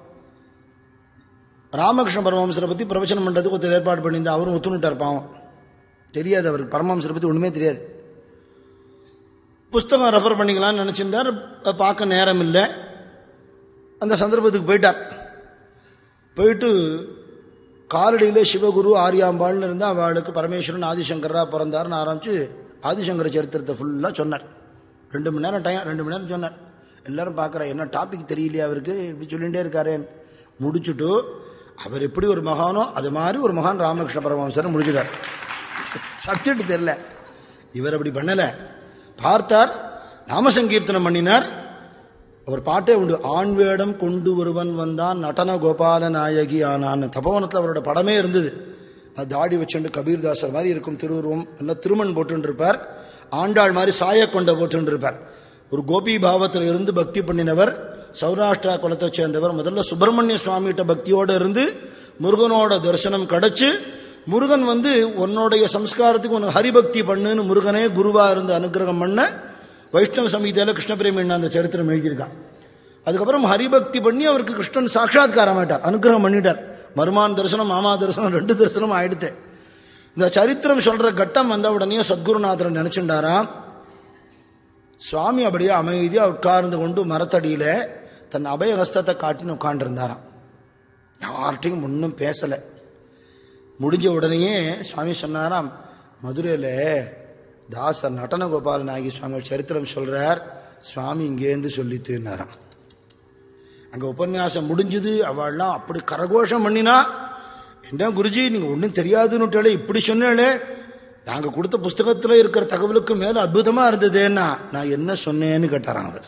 ராமகிருஷ்ண பரமஹம்சரை பத்தி பிரவச்சனம் பண்றதுக்கு ஒருத்தர் ஏற்பாடு பண்ணியிருந்தா அவரும் ஒத்துணுட்டார் பாவம் தெரியாது அவருக்கு பரமஹம்சரை பத்தி ஒண்ணுமே தெரியாது புஸ்தகம் ரெஃபர் பண்ணிக்கலாம்னு நினைச்சிருந்தார் பார்க்க நேரம் இல்லை அந்த சந்தர்ப்பத்துக்கு போயிட்டார் போயிட்டு காலடியிலே சிவகுரு ஆரியாம்பாள்னு இருந்தால் அவளுக்கு பரமேஸ்வரன் ஆதிசங்கரா பிறந்தார்னு ஆரம்பிச்சு ஆதிசங்கர சரித்திரத்தை ஃபுல்லாக சொன்னார் ரெண்டு மணி நேரம் டைம் ரெண்டு மணி நேரம் சொன்னார் எல்லாரும் பார்க்குறா என்ன டாபிக் தெரியலையா அவருக்கு இப்படி சொல்லிகிட்டே இருக்காரு முடிச்சுட்டு அவர் எப்படி ஒரு மகானோ அது மாதிரி ஒரு மகான் ராமகிருஷ்ண பரமஹம்சர் முடிச்சுட்டார் சப்ஜெக்ட் தெரியல இவர் அப்படி பண்ணல பார்த்தார் நாமசங்கீர்த்தனம் பண்ணினார் அவர் பாட்டே உண்டு ஆண் வேடம் கொண்டு ஒருவன் வந்தான் நடன கோபால நாயகி ஆனான் தபோவனத்தில் அவரோட படமே இருந்தது அது தாடி வச்சுண்டு கபீர்தாசர் மாதிரி இருக்கும் திருவுருவம் நல்லா திருமண் போட்டுன்னு இருப்பார் ஆண்டாள் மாதிரி சாய கொண்ட போட்டுன்னு இருப்பார் ஒரு கோபி பாவத்தில் இருந்து பக்தி பண்ணினவர் சௌராஷ்டிரா குலத்தை சேர்ந்தவர் முதல்ல சுப்பிரமணிய சுவாமிகிட்ட பக்தியோட இருந்து முருகனோட தரிசனம் கிடைச்சு முருகன் வந்து உன்னுடைய சம்ஸ்காரத்துக்கு உனக்கு ஹரிபக்தி பண்ணுன்னு முருகனே குருவா இருந்து அனுகிரகம் பண்ண வைஷ்ணவ சமீதியில கிருஷ்ணபிரேமி அந்த சரித்திரம் எழுதியிருக்கான் அதுக்கப்புறம் ஹரிபக்தி பண்ணி அவருக்கு கிருஷ்ணன் சாட்சாத்காரம் ஆயிட்டார் அனுகிரகம் பண்ணிட்டார் மருமான் தரிசனம் மாமா தரிசனம் ரெண்டு தரிசனம் ஆயிடுத்து இந்த சரித்திரம் சொல்ற கட்டம் வந்த உடனே சத்குருநாதரை நினைச்சுட்டாராம் சுவாமி அப்படியே அமைதியா உட்கார்ந்து கொண்டு மரத்தடியில தன் அபயஹஸ்தத்தை காட்டின்னு உட்காண்டிருந்தாராம் யார்கிட்டையும் ஒன்றும் பேசலை முடிஞ்ச உடனேயே சுவாமி சொன்னாராம் மதுரையில் தாசர் நடன கோபால நாயகி சுவாமி சரித்திரம் சொல்றார் சுவாமி இங்கேருந்து சொல்லித்துனாராம் அங்க உபன்யாசம் முடிஞ்சது அவள்லாம் அப்படி கரகோஷம் பண்ணினா என்ன குருஜி நீங்க ஒன்றும் தெரியாதுன்னு இப்படி சொன்னேளே நாங்க கொடுத்த புஸ்தகத்துல இருக்கிற தகவலுக்கு மேல அற்புதமா இருந்ததுன்னா நான் என்ன சொன்னேன்னு கேட்டாராம் அவர்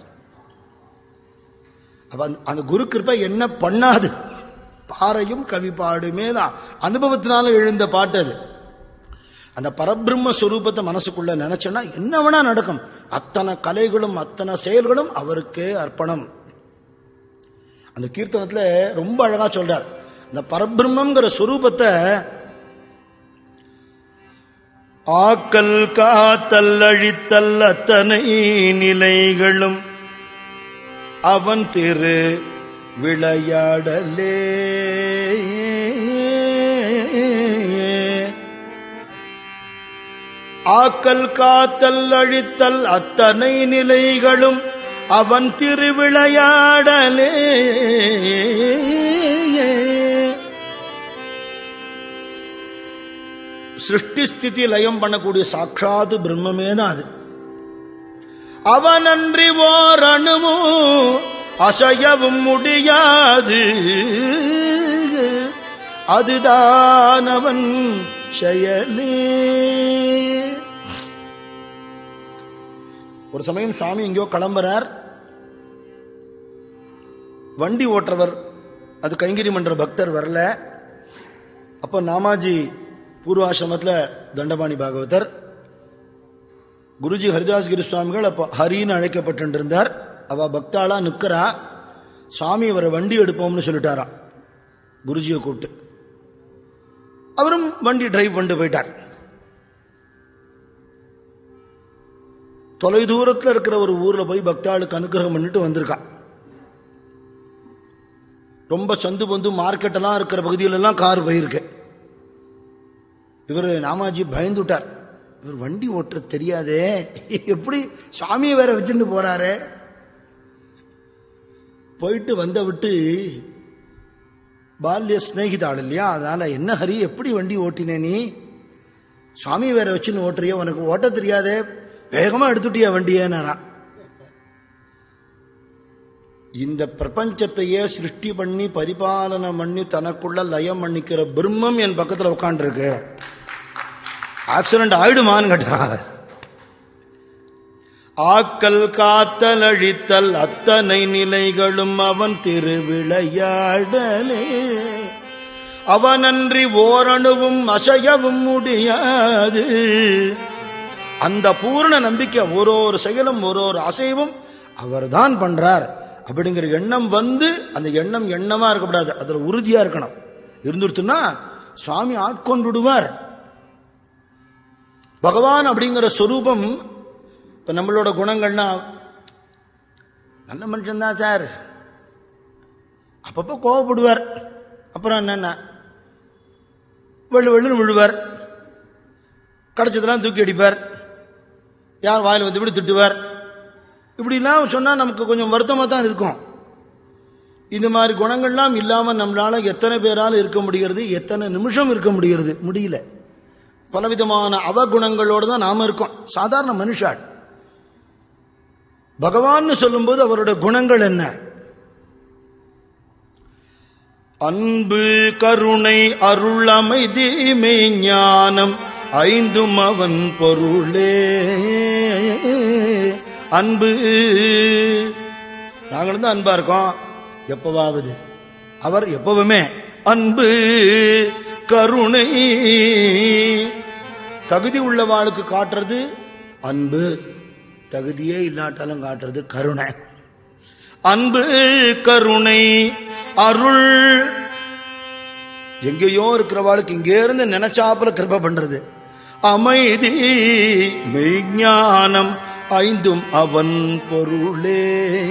அப்ப அந்த- அந்த குரு கிருப்பை என்ன பண்ணாது பாறையும் கவி பாடுமே தான் அனுபவத்தினால எழுந்த பாட்டு அது அந்த பரபிரம்ம ஸ்வரூபத்தை மனசுக்குள்ள நினைச்சோன்னா என்ன வேணா நடக்கும் அத்தனை கலைகளும் அத்தனை செயல்களும் அவருக்கே அர்ப்பணம் அந்த கீர்த்தனத்துல ரொம்ப அழகா சொல்றார் இந்த பரபிரம்மங்கிற ஸ்வரூபத்தை ஆக்கல் காத்தல் அழித்தல் அத்தனை நிலைகளும் அவன் திரு விளையாடலே ஆக்கல் காத்தல் அழித்தல் அத்தனை நிலைகளும் அவன் திருவிளையாடலே சிருஷ்டி ஸ்திதி லயம் பண்ணக்கூடிய சாட்சாத்து பிரம்மமே தான் அது அவனன்றி ஓர் அணுமோ அசையவும் முடியாது அதுதான் அவன் செயலே ஒரு சமயம் சுவாமி எங்கேயோ கிளம்புறார் வண்டி ஓட்டுறவர் அது கைங்கரி மன்ற பக்தர் வரல அப்போ நாமாஜி பூர்வாசிரமத்தில் தண்டபாணி பாகவதர் குருஜி ஹரிதாஸ்கிரி சுவாமிகள் அப்போ ஹரின்னு அழைக்கப்பட்டிருந்தார் அவ பக்தாளா நிற்கிறா சுவாமி அவரை வண்டி எடுப்போம்னு சொல்லிட்டாராம் குருஜியை கூப்பிட்டு அவரும் வண்டி டிரைவ் பண்ணிட்டு போயிட்டார் தொலை தூரத்தில் இருக்கிற ஒரு ஊர்ல போய் பக்தாளுக்கு அனுகிரகம் பண்ணிட்டு வந்திருக்கா ரொம்ப சந்து பந்து மார்க்கெட் எல்லாம் இருக்கிற பகுதியிலெல்லாம் கார் போயிருக்கு இவர் நாமாஜி பயந்துட்டார் இவர் வண்டி ஓட்டுற தெரியாதே எப்படி சாமியை வேற வச்சுட்டு போறாரு போயிட்டு வந்த விட்டு பால்ய சிநேகிதாள் இல்லையா அதனால என்ன ஹரி எப்படி வண்டி ஓட்டினே நீ சுவாமி வேற வச்சுன்னு ஓட்டுறிய உனக்கு ஓட்ட தெரியாதே வேகமா எடுத்துட்டியா வண்டியேனாரா இந்த பிரபஞ்சத்தையே சிருஷ்டி பண்ணி பரிபாலனை பண்ணி தனக்குள்ள லயம் பண்ணிக்கிற பிரம்மம் என் பக்கத்துல உட்காந்துருக்கு ஆக்சிடென்ட் ஆயிடுமான்னு கேட்டான் ஆக்கல் காத்தல் அழித்தல் அத்தனை நிலைகளும் அவன் திருவிளையாடலே அவனன்றி ஓரணுவும் அசையவும் முடியாது அந்த பூர்ண நம்பிக்கை ஒரு ஒரு செயலும் ஒரு ஒரு அசைவும் அவர்தான் பண்றார் அப்படிங்கிற எண்ணம் வந்து அந்த எண்ணம் எண்ணமா இருக்கக்கூடாது அதுல உறுதியா இருக்கணும் இருந்துருச்சுன்னா சுவாமி ஆட்கொண்டுடுவார் பகவான் அப்படிங்கிற சொரூபம் இப்ப நம்மளோட குணங்கள்னா நல்ல மனுஷன்தான் சார் அப்பப்போ கோவப்படுவார் அப்புறம் என்னென்ன வெள்ளு வெள்ளுன்னு விழுவார் கிடைச்சதெல்லாம் தூக்கி அடிப்பார் யார் வாயில் வந்து இப்படி திட்டுவார் இப்படிலாம் சொன்னா நமக்கு கொஞ்சம் வருத்தமா தான் இருக்கும் இந்த மாதிரி குணங்கள்லாம் இல்லாம நம்மளால எத்தனை பேரால இருக்க முடிகிறது எத்தனை நிமிஷம் இருக்க முடிகிறது முடியல பலவிதமான அவகுணங்களோடு தான் நாம இருக்கோம் சாதாரண மனுஷாள் பகவான்னு சொல்லும்போது அவருடைய குணங்கள் என்ன அன்பு கருணை அருள் அமைதி மெய்ஞானம் ஐந்தும் அவன் பொருளே அன்பு நாங்களும் தான் அன்பா இருக்கோம் எப்பவாவது அவர் எப்பவுமே அன்பு கருணை தகுதி உள்ளவாளுக்கு காட்டுறது அன்பு தகுதியே இல்லாட்டாலும் காட்டுறது கருணை அன்பு கருணை அருள் எங்கேயோ இருக்கிறவாளுக்கு இங்கே இருந்து நினைச்சாப்புல கிருப பண்றது அமைதி மெய்ஞானம் ஐந்தும் அவன் பொருளே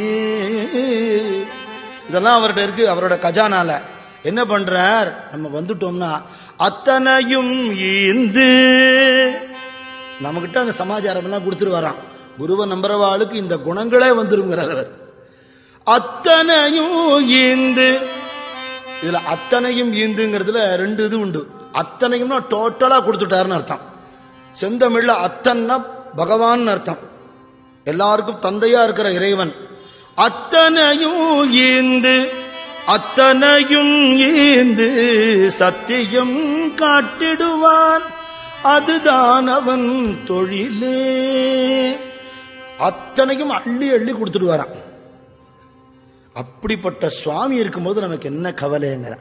இதெல்லாம் அவர்கிட்ட இருக்கு அவரோட கஜானால என்ன பண்றார் நம்ம வந்துட்டோம்னா அத்தனையும் ஈந்து நம்மகிட்ட அந்த சமாச்சாரம் எல்லாம் கொடுத்துட்டு வரான் குருவை நம்புறவாளுக்கு இந்த குணங்களே வந்துருங்கிறார் அவர் அத்தனையும் ஈந்து இதுல அத்தனையும் ஈந்துங்கிறதுல ரெண்டு இது உண்டு அத்தனையும்னா டோட்டலா கொடுத்துட்டாருன்னு அர்த்தம் செந்தமிழ்ல அத்தன்னா பகவான் அர்த்தம் எல்லாருக்கும் தந்தையா இருக்கிற இறைவன் அத்தனையும் ஈந்து அத்தனையும் ஈந்து சத்தியம் காட்டிடுவான் அதுதான் அவன் தொழிலே அத்தனையும் அள்ளி அள்ளி கொடுத்துடுவாரான் அப்படிப்பட்ட சுவாமி இருக்கும்போது நமக்கு என்ன கவலைங்கிற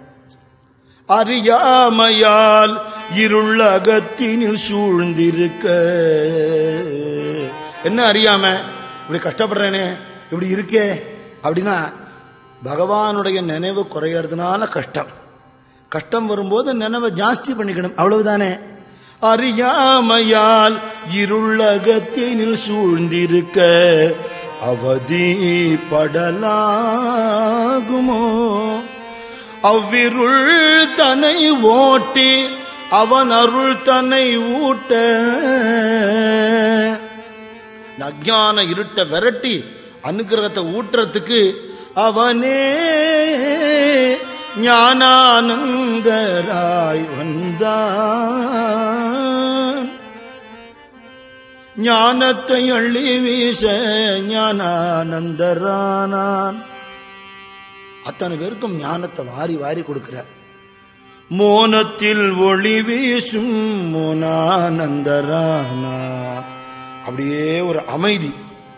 அறியாமையால் இருள் அகத்தினில் சூழ்ந்திருக்க என்ன அறியாம இப்படி கஷ்டப்படுறேனே இப்படி இருக்கே அப்படின்னா பகவானுடைய நினைவு குறையறதுனால கஷ்டம் கஷ்டம் வரும்போது நினைவை ஜாஸ்தி பண்ணிக்கணும் அவ்வளவுதானே அறியாமையால் இருளகத்தினில் சூழ்ந்திருக்க அவதி படலாகுமோ அவ்விருள் தன்னை ஓட்டி அவன் அருள் தன்னை ஊட்ட இந்த அஜான இருட்ட விரட்டி அனுகிரகத்தை ஊட்டுறதுக்கு அவனே ஞானானந்தராய் வந்தான் ஞானத்தை அள்ளி வீச ஞானானந்தரானான் அத்தனை பேருக்கும் ஞானத்தை வாரி வாரி கொடுக்கிறார் மோனத்தில் ஒளி வீசும் மோனானந்தரானா அப்படியே ஒரு அமைதி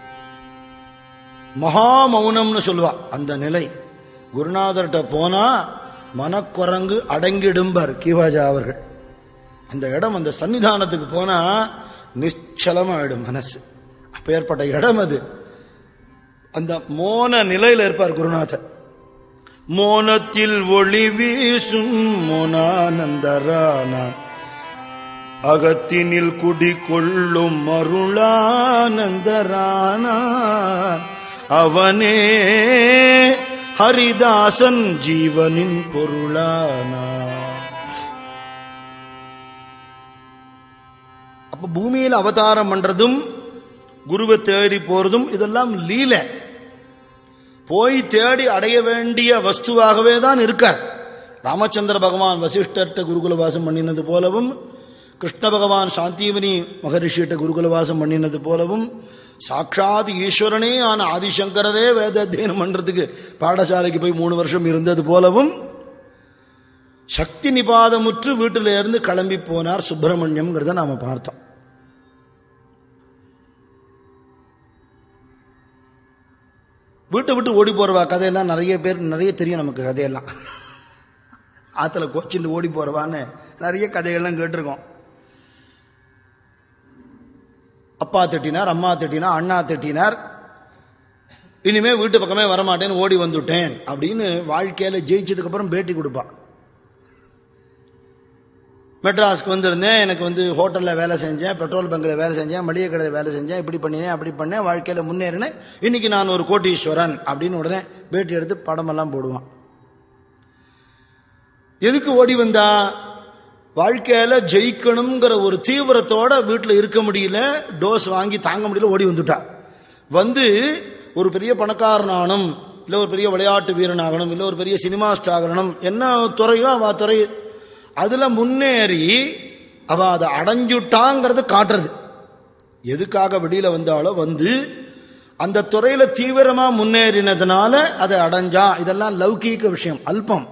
மகா மௌனம்னு சொல்லுவா அந்த நிலை குருநாதர்கிட்ட போனா மனக்குரங்கு அடங்கிடும்பார் கீவாஜா அவர்கள் அந்த இடம் அந்த சன்னிதானத்துக்கு போனா நிச்சலமாயிடும் மனசு அப்பேற்பட்ட இடம் அது அந்த மோன நிலையில இருப்பார் குருநாதர் மோனத்தில் ஒளி வீசும் மோனானந்தரானா அகத்தினில் குடிகொள்ளும் அருளானந்தரானா அவனே ஹரிதாசன் ஜீவனின் பொருளானா அப்ப பூமியில் அவதாரம் பண்றதும் குருவை தேடி போறதும் இதெல்லாம் லீல போய் தேடி அடைய வேண்டிய வஸ்துவாகவே தான் இருக்கார் ராமச்சந்திர பகவான் வசிஷ்டர்கிட்ட குருகுலவாசம் பண்ணினது போலவும் கிருஷ்ண பகவான் சாந்திவனி மகரிஷியிட்ட குருகுலவாசம் பண்ணினது போலவும் சாட்சாத் ஈஸ்வரனே ஆன ஆதிசங்கரரே வேத அத்தியனம் பண்றதுக்கு பாடசாலைக்கு போய் மூணு வருஷம் இருந்தது போலவும் சக்தி நிபாதமுற்று வீட்டில இருந்து கிளம்பி போனார் சுப்பிரமணியம்ங்கிறத நாம பார்த்தோம் வீட்டை விட்டு ஓடி போறவா கதையெல்லாம் நிறைய பேர் நிறைய தெரியும் நமக்கு கதையெல்லாம் ஆத்துல கோச்சின்னு ஓடி போறவான்னு நிறைய கதைகள்லாம் கேட்டிருக்கோம் அப்பா திட்டினார் அம்மா திட்டினார் அண்ணா திட்டினார் இனிமே வீட்டு பக்கமே வரமாட்டேன்னு ஓடி வந்துட்டேன் அப்படின்னு வாழ்க்கையில ஜெயிச்சதுக்கு அப்புறம் பேட்டி கொடுப்பான் மெட்ராஸ்க்கு வந்திருந்தேன் எனக்கு வந்து ஹோட்டலில் வேலை செஞ்சேன் பெட்ரோல் பங்கில் வேலை செஞ்சேன் மளிகை கடையில் வேலை செஞ்சேன் இப்படி பண்ணினேன் அப்படி பண்ணேன் வாழ்க்கையில் முன்னேறினேன் இன்னைக்கு நான் ஒரு கோட்டீஸ்வரன் அப்படின்னு உடனே பேட்டி எடுத்து படமெல்லாம் போடுவான் எதுக்கு ஓடி வந்தா வாழ்க்கையில ஜெயிக்கணுங்கிற ஒரு தீவிரத்தோட வீட்டில் இருக்க முடியல டோஸ் வாங்கி தாங்க முடியல ஓடி வந்துட்டா வந்து ஒரு பெரிய பணக்காரனாகணும் இல்லை ஒரு பெரிய விளையாட்டு வீரனாகணும் இல்லை ஒரு பெரிய சினிமா ஸ்டார் ஆகணும் என்ன துறையோ அவ துறை அதுல முன்னேறி அவ அதை அடைஞ்சுட்டாங்கிறத காட்டுறது எதுக்காக வெளியில வந்தாலோ வந்து அந்த துறையில தீவிரமா முன்னேறினதுனால அதை அடைஞ்சா இதெல்லாம் லௌகீக விஷயம் அல்பம்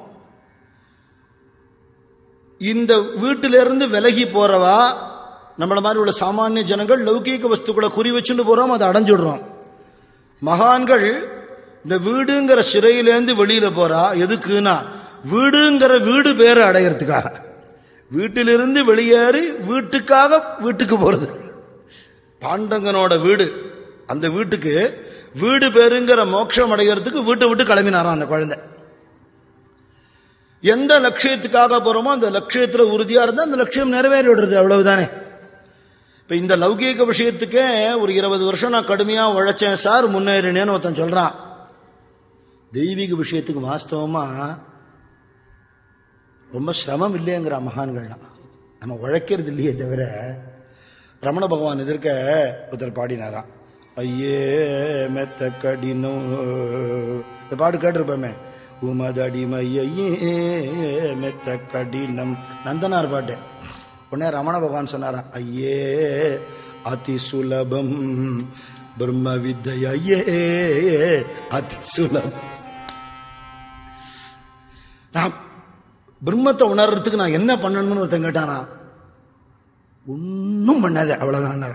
இந்த வீட்டிலிருந்து விலகி போறவா நம்மள மாதிரி உள்ள சாமானிய ஜனங்கள் லௌகீக வஸ்துக்களை குறி வச்சுட்டு போறோம் அதை அடைஞ்சிடுறோம் மகான்கள் இந்த வீடுங்கிற சிறையிலேருந்து வெளியில போறா எதுக்குன்னா வீடுங்கிற வீடு பேரை அடையறதுக்காக வீட்டிலிருந்து வெளியேறி வீட்டுக்காக வீட்டுக்கு போறது பாண்டங்கனோட வீடு அந்த வீட்டுக்கு வீடு பேருங்கிற மோட்சம் அடைகிறதுக்கு வீட்டை விட்டு கிளம்பினாராம் அந்த குழந்தை எந்த லட்சியத்துக்காக போறோமோ அந்த லட்சியத்துல உறுதியா இருந்தா அந்த லட்சியம் நிறைவேறி விடுறது அவ்வளவுதானே இப்ப இந்த லௌகீக விஷயத்துக்கே ஒரு இருபது வருஷம் நான் கடுமையா உழைச்சேன் சார் முன்னேறினேன்னு ஒருத்தன் சொல்றான் தெய்வீக விஷயத்துக்கு வாஸ்தவமா ரொம்ப சிரமம் இல்லையங்கிற மகான்கள்லாம் நம்ம உழைக்கிறது இல்லையே தவிர ரமண பகவான் எதிர்க்க ஒருத்தர் பாடினாராம் ஐயே மெத்த கடினம் இந்த பாட்டு கேட்டிருப்போமே உமதடிமையே மெத்த கடினம் நந்தனார் பாட்டு உடனே ரமண பகவான் சொன்னாராம் ஐயே அதி சுலபம் பிரம்ம வித்தையே அதி சுலபம் நான் பிரம்மத்தை உணர்றதுக்கு நான் என்ன பண்ணணும்னு ஒருத்தன் கேட்டானா ஒன்னும் பண்ணாத அவ்வளவுதான்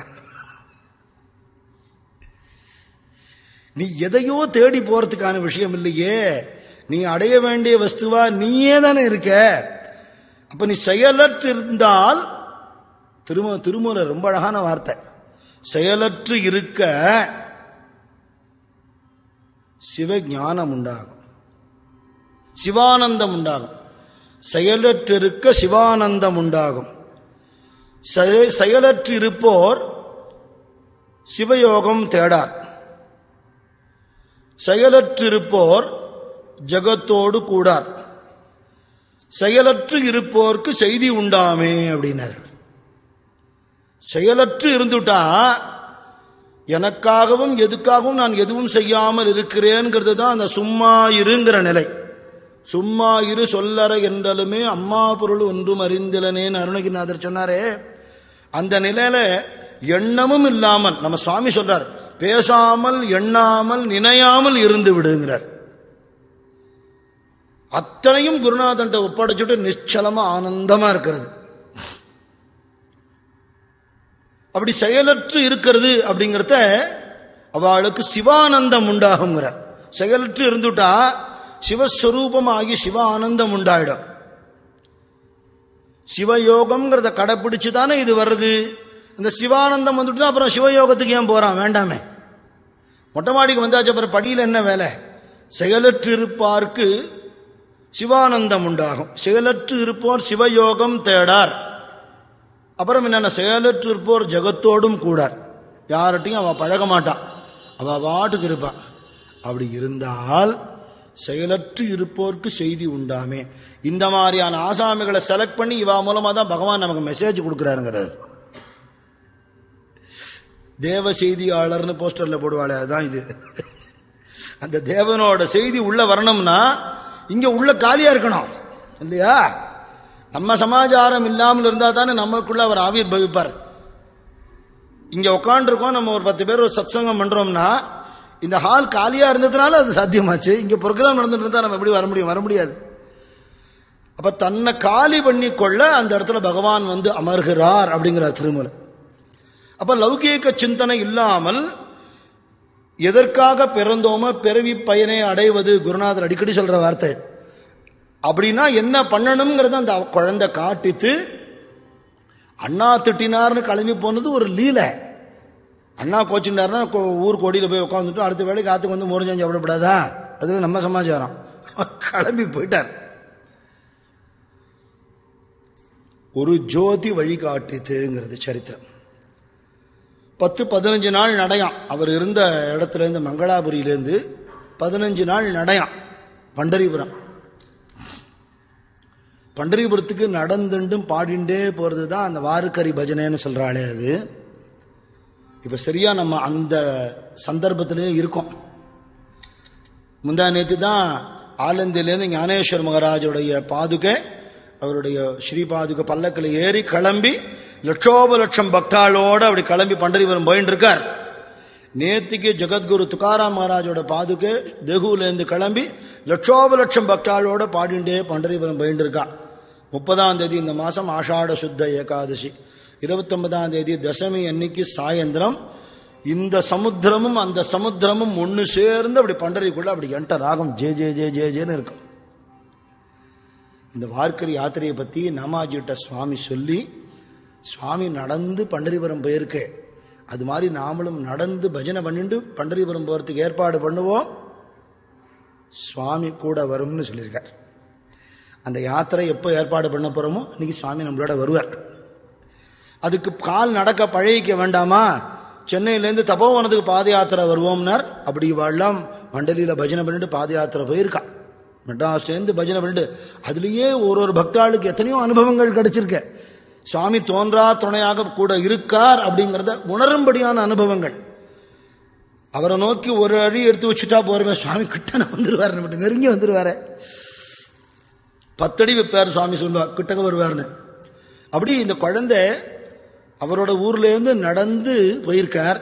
நீ எதையோ தேடி போறதுக்கான விஷயம் இல்லையே நீ அடைய வேண்டிய வஸ்துவா நீயே தானே இருக்க அப்ப நீ செயலற்று இருந்தால் திரும திருமூல ரொம்ப அழகான வார்த்தை செயலற்று இருக்க சிவ ஞானம் உண்டாகும் சிவானந்தம் உண்டாகும் செயலற்றிருக்க சிவானந்தம் உண்டாகும் செய- செயலற்று இருப்போர் சிவயோகம் தேடார் செயலற்றிருப்போர் ஜகத்தோடு கூடார் செயலற்று இருப்போர்க்கு செய்தி உண்டாமே அப்படின்னாரு செயலற்று இருந்துட்டா எனக்காகவும் எதுக்காகவும் நான் எதுவும் செய்யாமல் இருக்கிறேங்கிறது தான் அந்த சும்மா இருங்கிற நிலை சும்மா இரு சொல்லற என்றாலுமே அம்மா பொருள் ஒன்றும் அறிந்திலனேன்னு அருணகிரிநாதர் சொன்னாரே அந்த நிலையில எண்ணமும் இல்லாமல் நம்ம சுவாமி சொல்றார் பேசாமல் எண்ணாமல் நினையாமல் இருந்து விடுங்கிறார் அத்தனையும் குருநாதன்ட்ட ஒப்படைச்சுட்டு நிச்சலமா ஆனந்தமா இருக்கிறது அப்படி செயலற்று இருக்கிறது அப்படிங்கிறத அவளுக்கு சிவானந்தம் உண்டாகுங்கிறார் செயலற்று இருந்துட்டா சிவஸ்வரூபமாகி சிவ ஆனந்தம் உண்டாயிடும் சிவயோகம்ங்கிறத கடைப்பிடிச்சு தானே இது வருது இந்த சிவானந்தம் வந்துட்டுனா அப்புறம் சிவயோகத்துக்கு ஏன் போறான் வேண்டாமே மொட்டை மாடிக்கு வந்தாச்சு அப்புறம் படியில் என்ன வேலை செயலற்று இருப்பார்க்கு சிவானந்தம் உண்டாகும் செயலற்று இருப்போர் சிவயோகம் தேடார் அப்புறம் என்னென்ன செயலற்று இருப்போர் ஜெகத்தோடும் கூடார் யார்கிட்டையும் அவ பழக மாட்டான் அவ பாட்டுக்கு இருப்பான் அப்படி இருந்தால் செயலற்று இருப்போர்க்கு செய்தி உண்டாமே இந்த மாதிரியான ஆசாமிகளை செலக்ட் பண்ணி இவா மூலமா தான் பகவான் நமக்கு மெசேஜ் கொடுக்குறாருங்கிறார் தேவ செய்தியாளர்னு போஸ்டர்ல போடுவாளே அதுதான் இது அந்த தேவனோட செய்தி உள்ள வரணும்னா இங்க உள்ள காலியா இருக்கணும் இல்லையா நம்ம சமாச்சாரம் இல்லாமல் இருந்தா தானே நமக்குள்ள அவர் ஆவிர் பவிப்பார் இங்க உட்காந்துருக்கோம் நம்ம ஒரு பத்து பேர் ஒரு சத்சங்கம் பண்றோம்னா இந்த ஹால் காலியா இருந்ததுனால அது சாத்தியமாச்சு இங்க ப்ரோக்ராம் நடந்துட்டு இருந்தா நம்ம எப்படி வர முடியும் வர முடியாது அப்ப தன்னை காலி பண்ணி கொள்ள அந்த இடத்துல பகவான் வந்து அமர்கிறார் அப்படிங்கிறார் திருமலை அப்ப லௌகீக சிந்தனை இல்லாமல் எதற்காக பிறந்தோமோ பிறவி பயனை அடைவது குருநாதர் அடிக்கடி சொல்ற வார்த்தை அப்படின்னா என்ன பண்ணணுங்கிறத அந்த குழந்தை காட்டித்து அண்ணா திட்டினார்னு கிளம்பி போனது ஒரு லீலை அண்ணா கோச்சுட்டாருன்னா கொ- ஊர் கோடியில் போய் உட்காந்துட்டு அடுத்த வேலைக்கு ஆத்துக்கு வந்து முறிஞ்சு சாப்பிடப்படாதா அதுல நம்ம சமாச்சாரம் கிளம்பி போயிட்டார் ஒரு ஜோதி வழிகாட்டித்துங்கிறது சரித்திரம் பத்து பதினஞ்சு நாள் நடையாம் அவர் இருந்த இடத்துல இருந்து மங்களாபுரியிலேருந்து பதினஞ்சு நாள் நடையாம் பண்டரிபுரம் பண்டரிபுரத்துக்கு நடந்துண்டும் பாடிண்டே போறது தான் அந்த வாருக்கரி பஜனைன்னு சொல்றாளே அது இப்ப சரியா நம்ம அந்த சந்தர்ப்பத்திலே இருக்கோம் முந்தா நேற்று தான் ஆலந்திலேருந்து ஞானேஸ்வர் மகாராஜுடைய பாதுகை அவருடைய ஸ்ரீ பாதுகை பல்லக்கில் ஏறி கிளம்பி லட்சோப லட்சம் பக்தாளோட அப்படி கிளம்பி பண்டரிபுரம் போயின்னு இருக்கார் நேத்திக்கு ஜெகத்குரு துக்காராம் மகாராஜோட பாதுக்கு தேகுலேருந்து கிளம்பி லட்சோப லட்சம் பக்தாளோட பாடிண்டே பண்டரிபுரம் போயிட்டு இருக்கா முப்பதாம் தேதி இந்த மாசம் ஆஷாட சுத்த ஏகாதசி இருபத்தொன்பதாம் தேதி தசமி அன்னைக்கு சாயந்தரம் இந்த சமுத்திரமும் அந்த சமுத்திரமும் ஒன்று சேர்ந்து அப்படி பண்டரிக்குள்ள அப்படி என்ட ராகம் ஜே ஜே ஜே ஜே ஜேன்னு இருக்கும் இந்த வார்க்கரி யாத்திரையை பற்றி நாமாஜிட்ட சுவாமி சொல்லி சுவாமி நடந்து பண்டரிபுரம் போயிருக்கு அது மாதிரி நாமளும் நடந்து பஜனை பண்ணிட்டு பண்டரிபுரம் போகிறதுக்கு ஏற்பாடு பண்ணுவோம் சுவாமி கூட வரும்னு சொல்லியிருக்கார் அந்த யாத்திரை எப்போ ஏற்பாடு பண்ண போகிறோமோ இன்னைக்கு சுவாமி நம்மளோட வருவார் அதுக்கு கால் நடக்க பழகிக்க வேண்டாமா சென்னையிலேருந்து தபோவனத்துக்கு பாத யாத்திரை வருவோம்னார் அப்படி வாழலாம் மண்டலியில் பஜனை பண்ணிட்டு பாத யாத்திரை போயிருக்கா மெட்ராஸ்லேருந்து பஜனை பண்ணிட்டு அதுலேயே ஒரு ஒரு பக்தாளுக்கு எத்தனையோ அனுபவங்கள் கிடைச்சிருக்கு சுவாமி தோன்றா துணையாக கூட இருக்கார் அப்படிங்கிறத உணரும்படியான அனுபவங்கள் அவரை நோக்கி ஒரு அடி எடுத்து வச்சுட்டா போறமே சுவாமி கிட்ட வந்துருவார் நம்ம நெருங்கி வந்துருவாரு பத்தடி வைப்பார் சுவாமி சொல்லுவார் கிட்டக்க வருவார்னு அப்படி இந்த குழந்தை அவரோட ஊர்ல இருந்து நடந்து போயிருக்கார்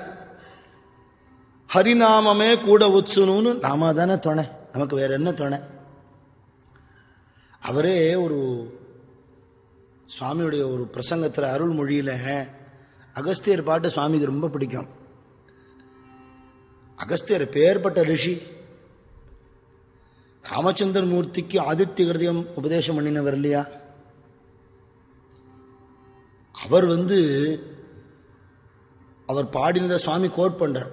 ஹரிநாமமே கூட உத்சுனுன்னு நாம தானே துணை நமக்கு வேற என்ன துணை அவரே ஒரு சுவாமியுடைய ஒரு பிரசங்கத்தில் அருள்மொழியில அகஸ்தியர் பாட்டு சுவாமிக்கு ரொம்ப பிடிக்கும் அகஸ்தியர் பேர்பட்ட ரிஷி ராமச்சந்திர மூர்த்திக்கு ஆதித்ய கிருதயம் உபதேசம் பண்ணினவர் இல்லையா அவர் வந்து அவர் பாடினதை சுவாமி கோட் பண்றார்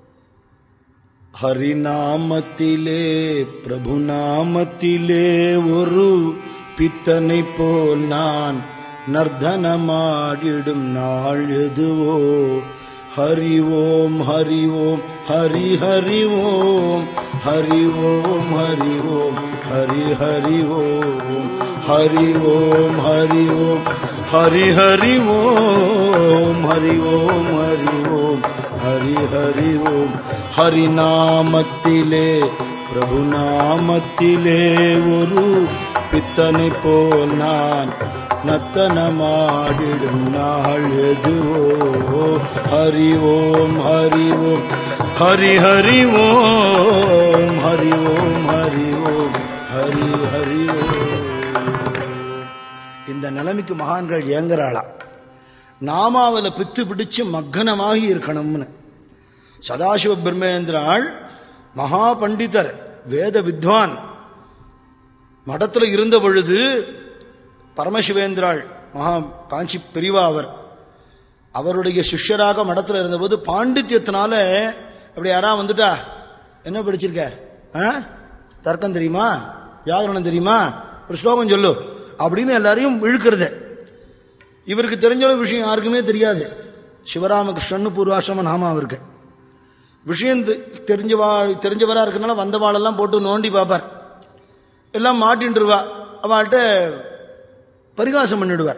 ஹரிநாமத்திலே பிரபு நாமத்திலே ஒரு பித்தனை போல் நான் நர்தனமாடிடும் நாள் எதுவோ ஹரி ஓம் ஹரி ஓம் ஹரி ஹரி ஓம் ஹரி ஓம் ஹரி ஓம் ஹரி ஹரி ஓம் ஹரி ஓம் ஹரி ஓம் ஹரி ஹரி ஓம் ஹரி ஓம் ஹரி ஓம் ஹரி ஹரி ஓம் ஹரி நாமத்திலே பிரபு நாமத்திலே ஒரு பித்தனை போல் நான் நத்தனமாடிடும் நாள் எதுவோ ஹரி ஓம் ஹரி ஓம் ஹரி ஹரி ஓம் ஹரி ஓம் ஹரி ஓம் ஹரி ஹரி ஓம் இந்த நிலைமைக்கு மகான்கள் ஏங்குறாளா நாமாவில் பித்து பிடிச்சு மக்கனமாகி இருக்கணும்னு சதாசிவ பிரம்மேந்திராள் மகா பண்டிதர் வேத வித்வான் மடத்துல இருந்த பொழுது பரமசிவேந்திராள் மகா காஞ்சி பெரிவா அவர் அவருடைய சிஷ்யராக மடத்துல இருந்தபோது பாண்டித்யத்தினால அப்படி யாரா வந்துட்டா என்ன படிச்சிருக்க ஆ? தர்க்கம் தெரியுமா வியாகரணம் தெரியுமா ஒரு ஸ்லோகம் சொல்லு அப்படின்னு எல்லாரையும் இழுக்கிறது இவருக்கு தெரிஞ்ச விஷயம் யாருக்குமே தெரியாது சிவராமகிருஷ்ணன் பூர்வாசிரம நாம அவருக்கு விஷயம் தெ- தெரிஞ்சவா தெரிஞ்சவரா இருக்கனால வந்தவாளெல்லாம் போட்டு நோண்டி பார்ப்பார் எல்லாம் மாட்டின்ட்டுருவா அவள்கிட்ட பரிகாசம் பண்ணிடுவார்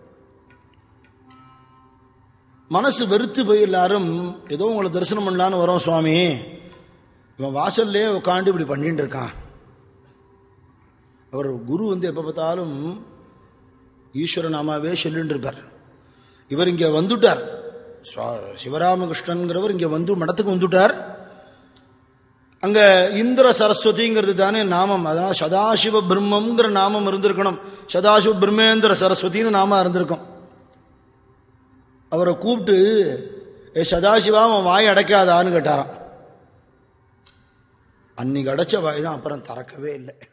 மனசு வெறுத்து போய் எல்லாரும் ஏதோ உங்களை தரிசனம் பண்ணலான்னு வரோம் சுவாமி இவன் வாசல்லே உட்காந்து இப்படி பண்ணிட்டு இருக்கான் அவர் குரு வந்து எப்ப பார்த்தாலும் ஈஸ்வர நாமாவே சொல்லிட்டு இருப்பார் இவர் இங்க வந்துட்டார் சுவா- சிவராமகிருஷ்ணன்கிறவர் இங்க வந்து மடத்துக்கு வந்துட்டார் அங்க இந்திர சரஸ்வதிங்கிறது தானே நாமம் அதனால சதாசிவ பிரம்மங்கிற நாமம் இருந்திருக்கணும் சதாசிவ பிரம்மேந்திர சரஸ்வதின்னு நாம இருந்திருக்கும் அவரை கூப்பிட்டு ஏ சதாசிவா அவன் வாய் அடைக்காதான்னு கேட்டாராம் அன்னைக்கு அடைச்ச வாய் தான் அப்புறம் திறக்கவே இல்லை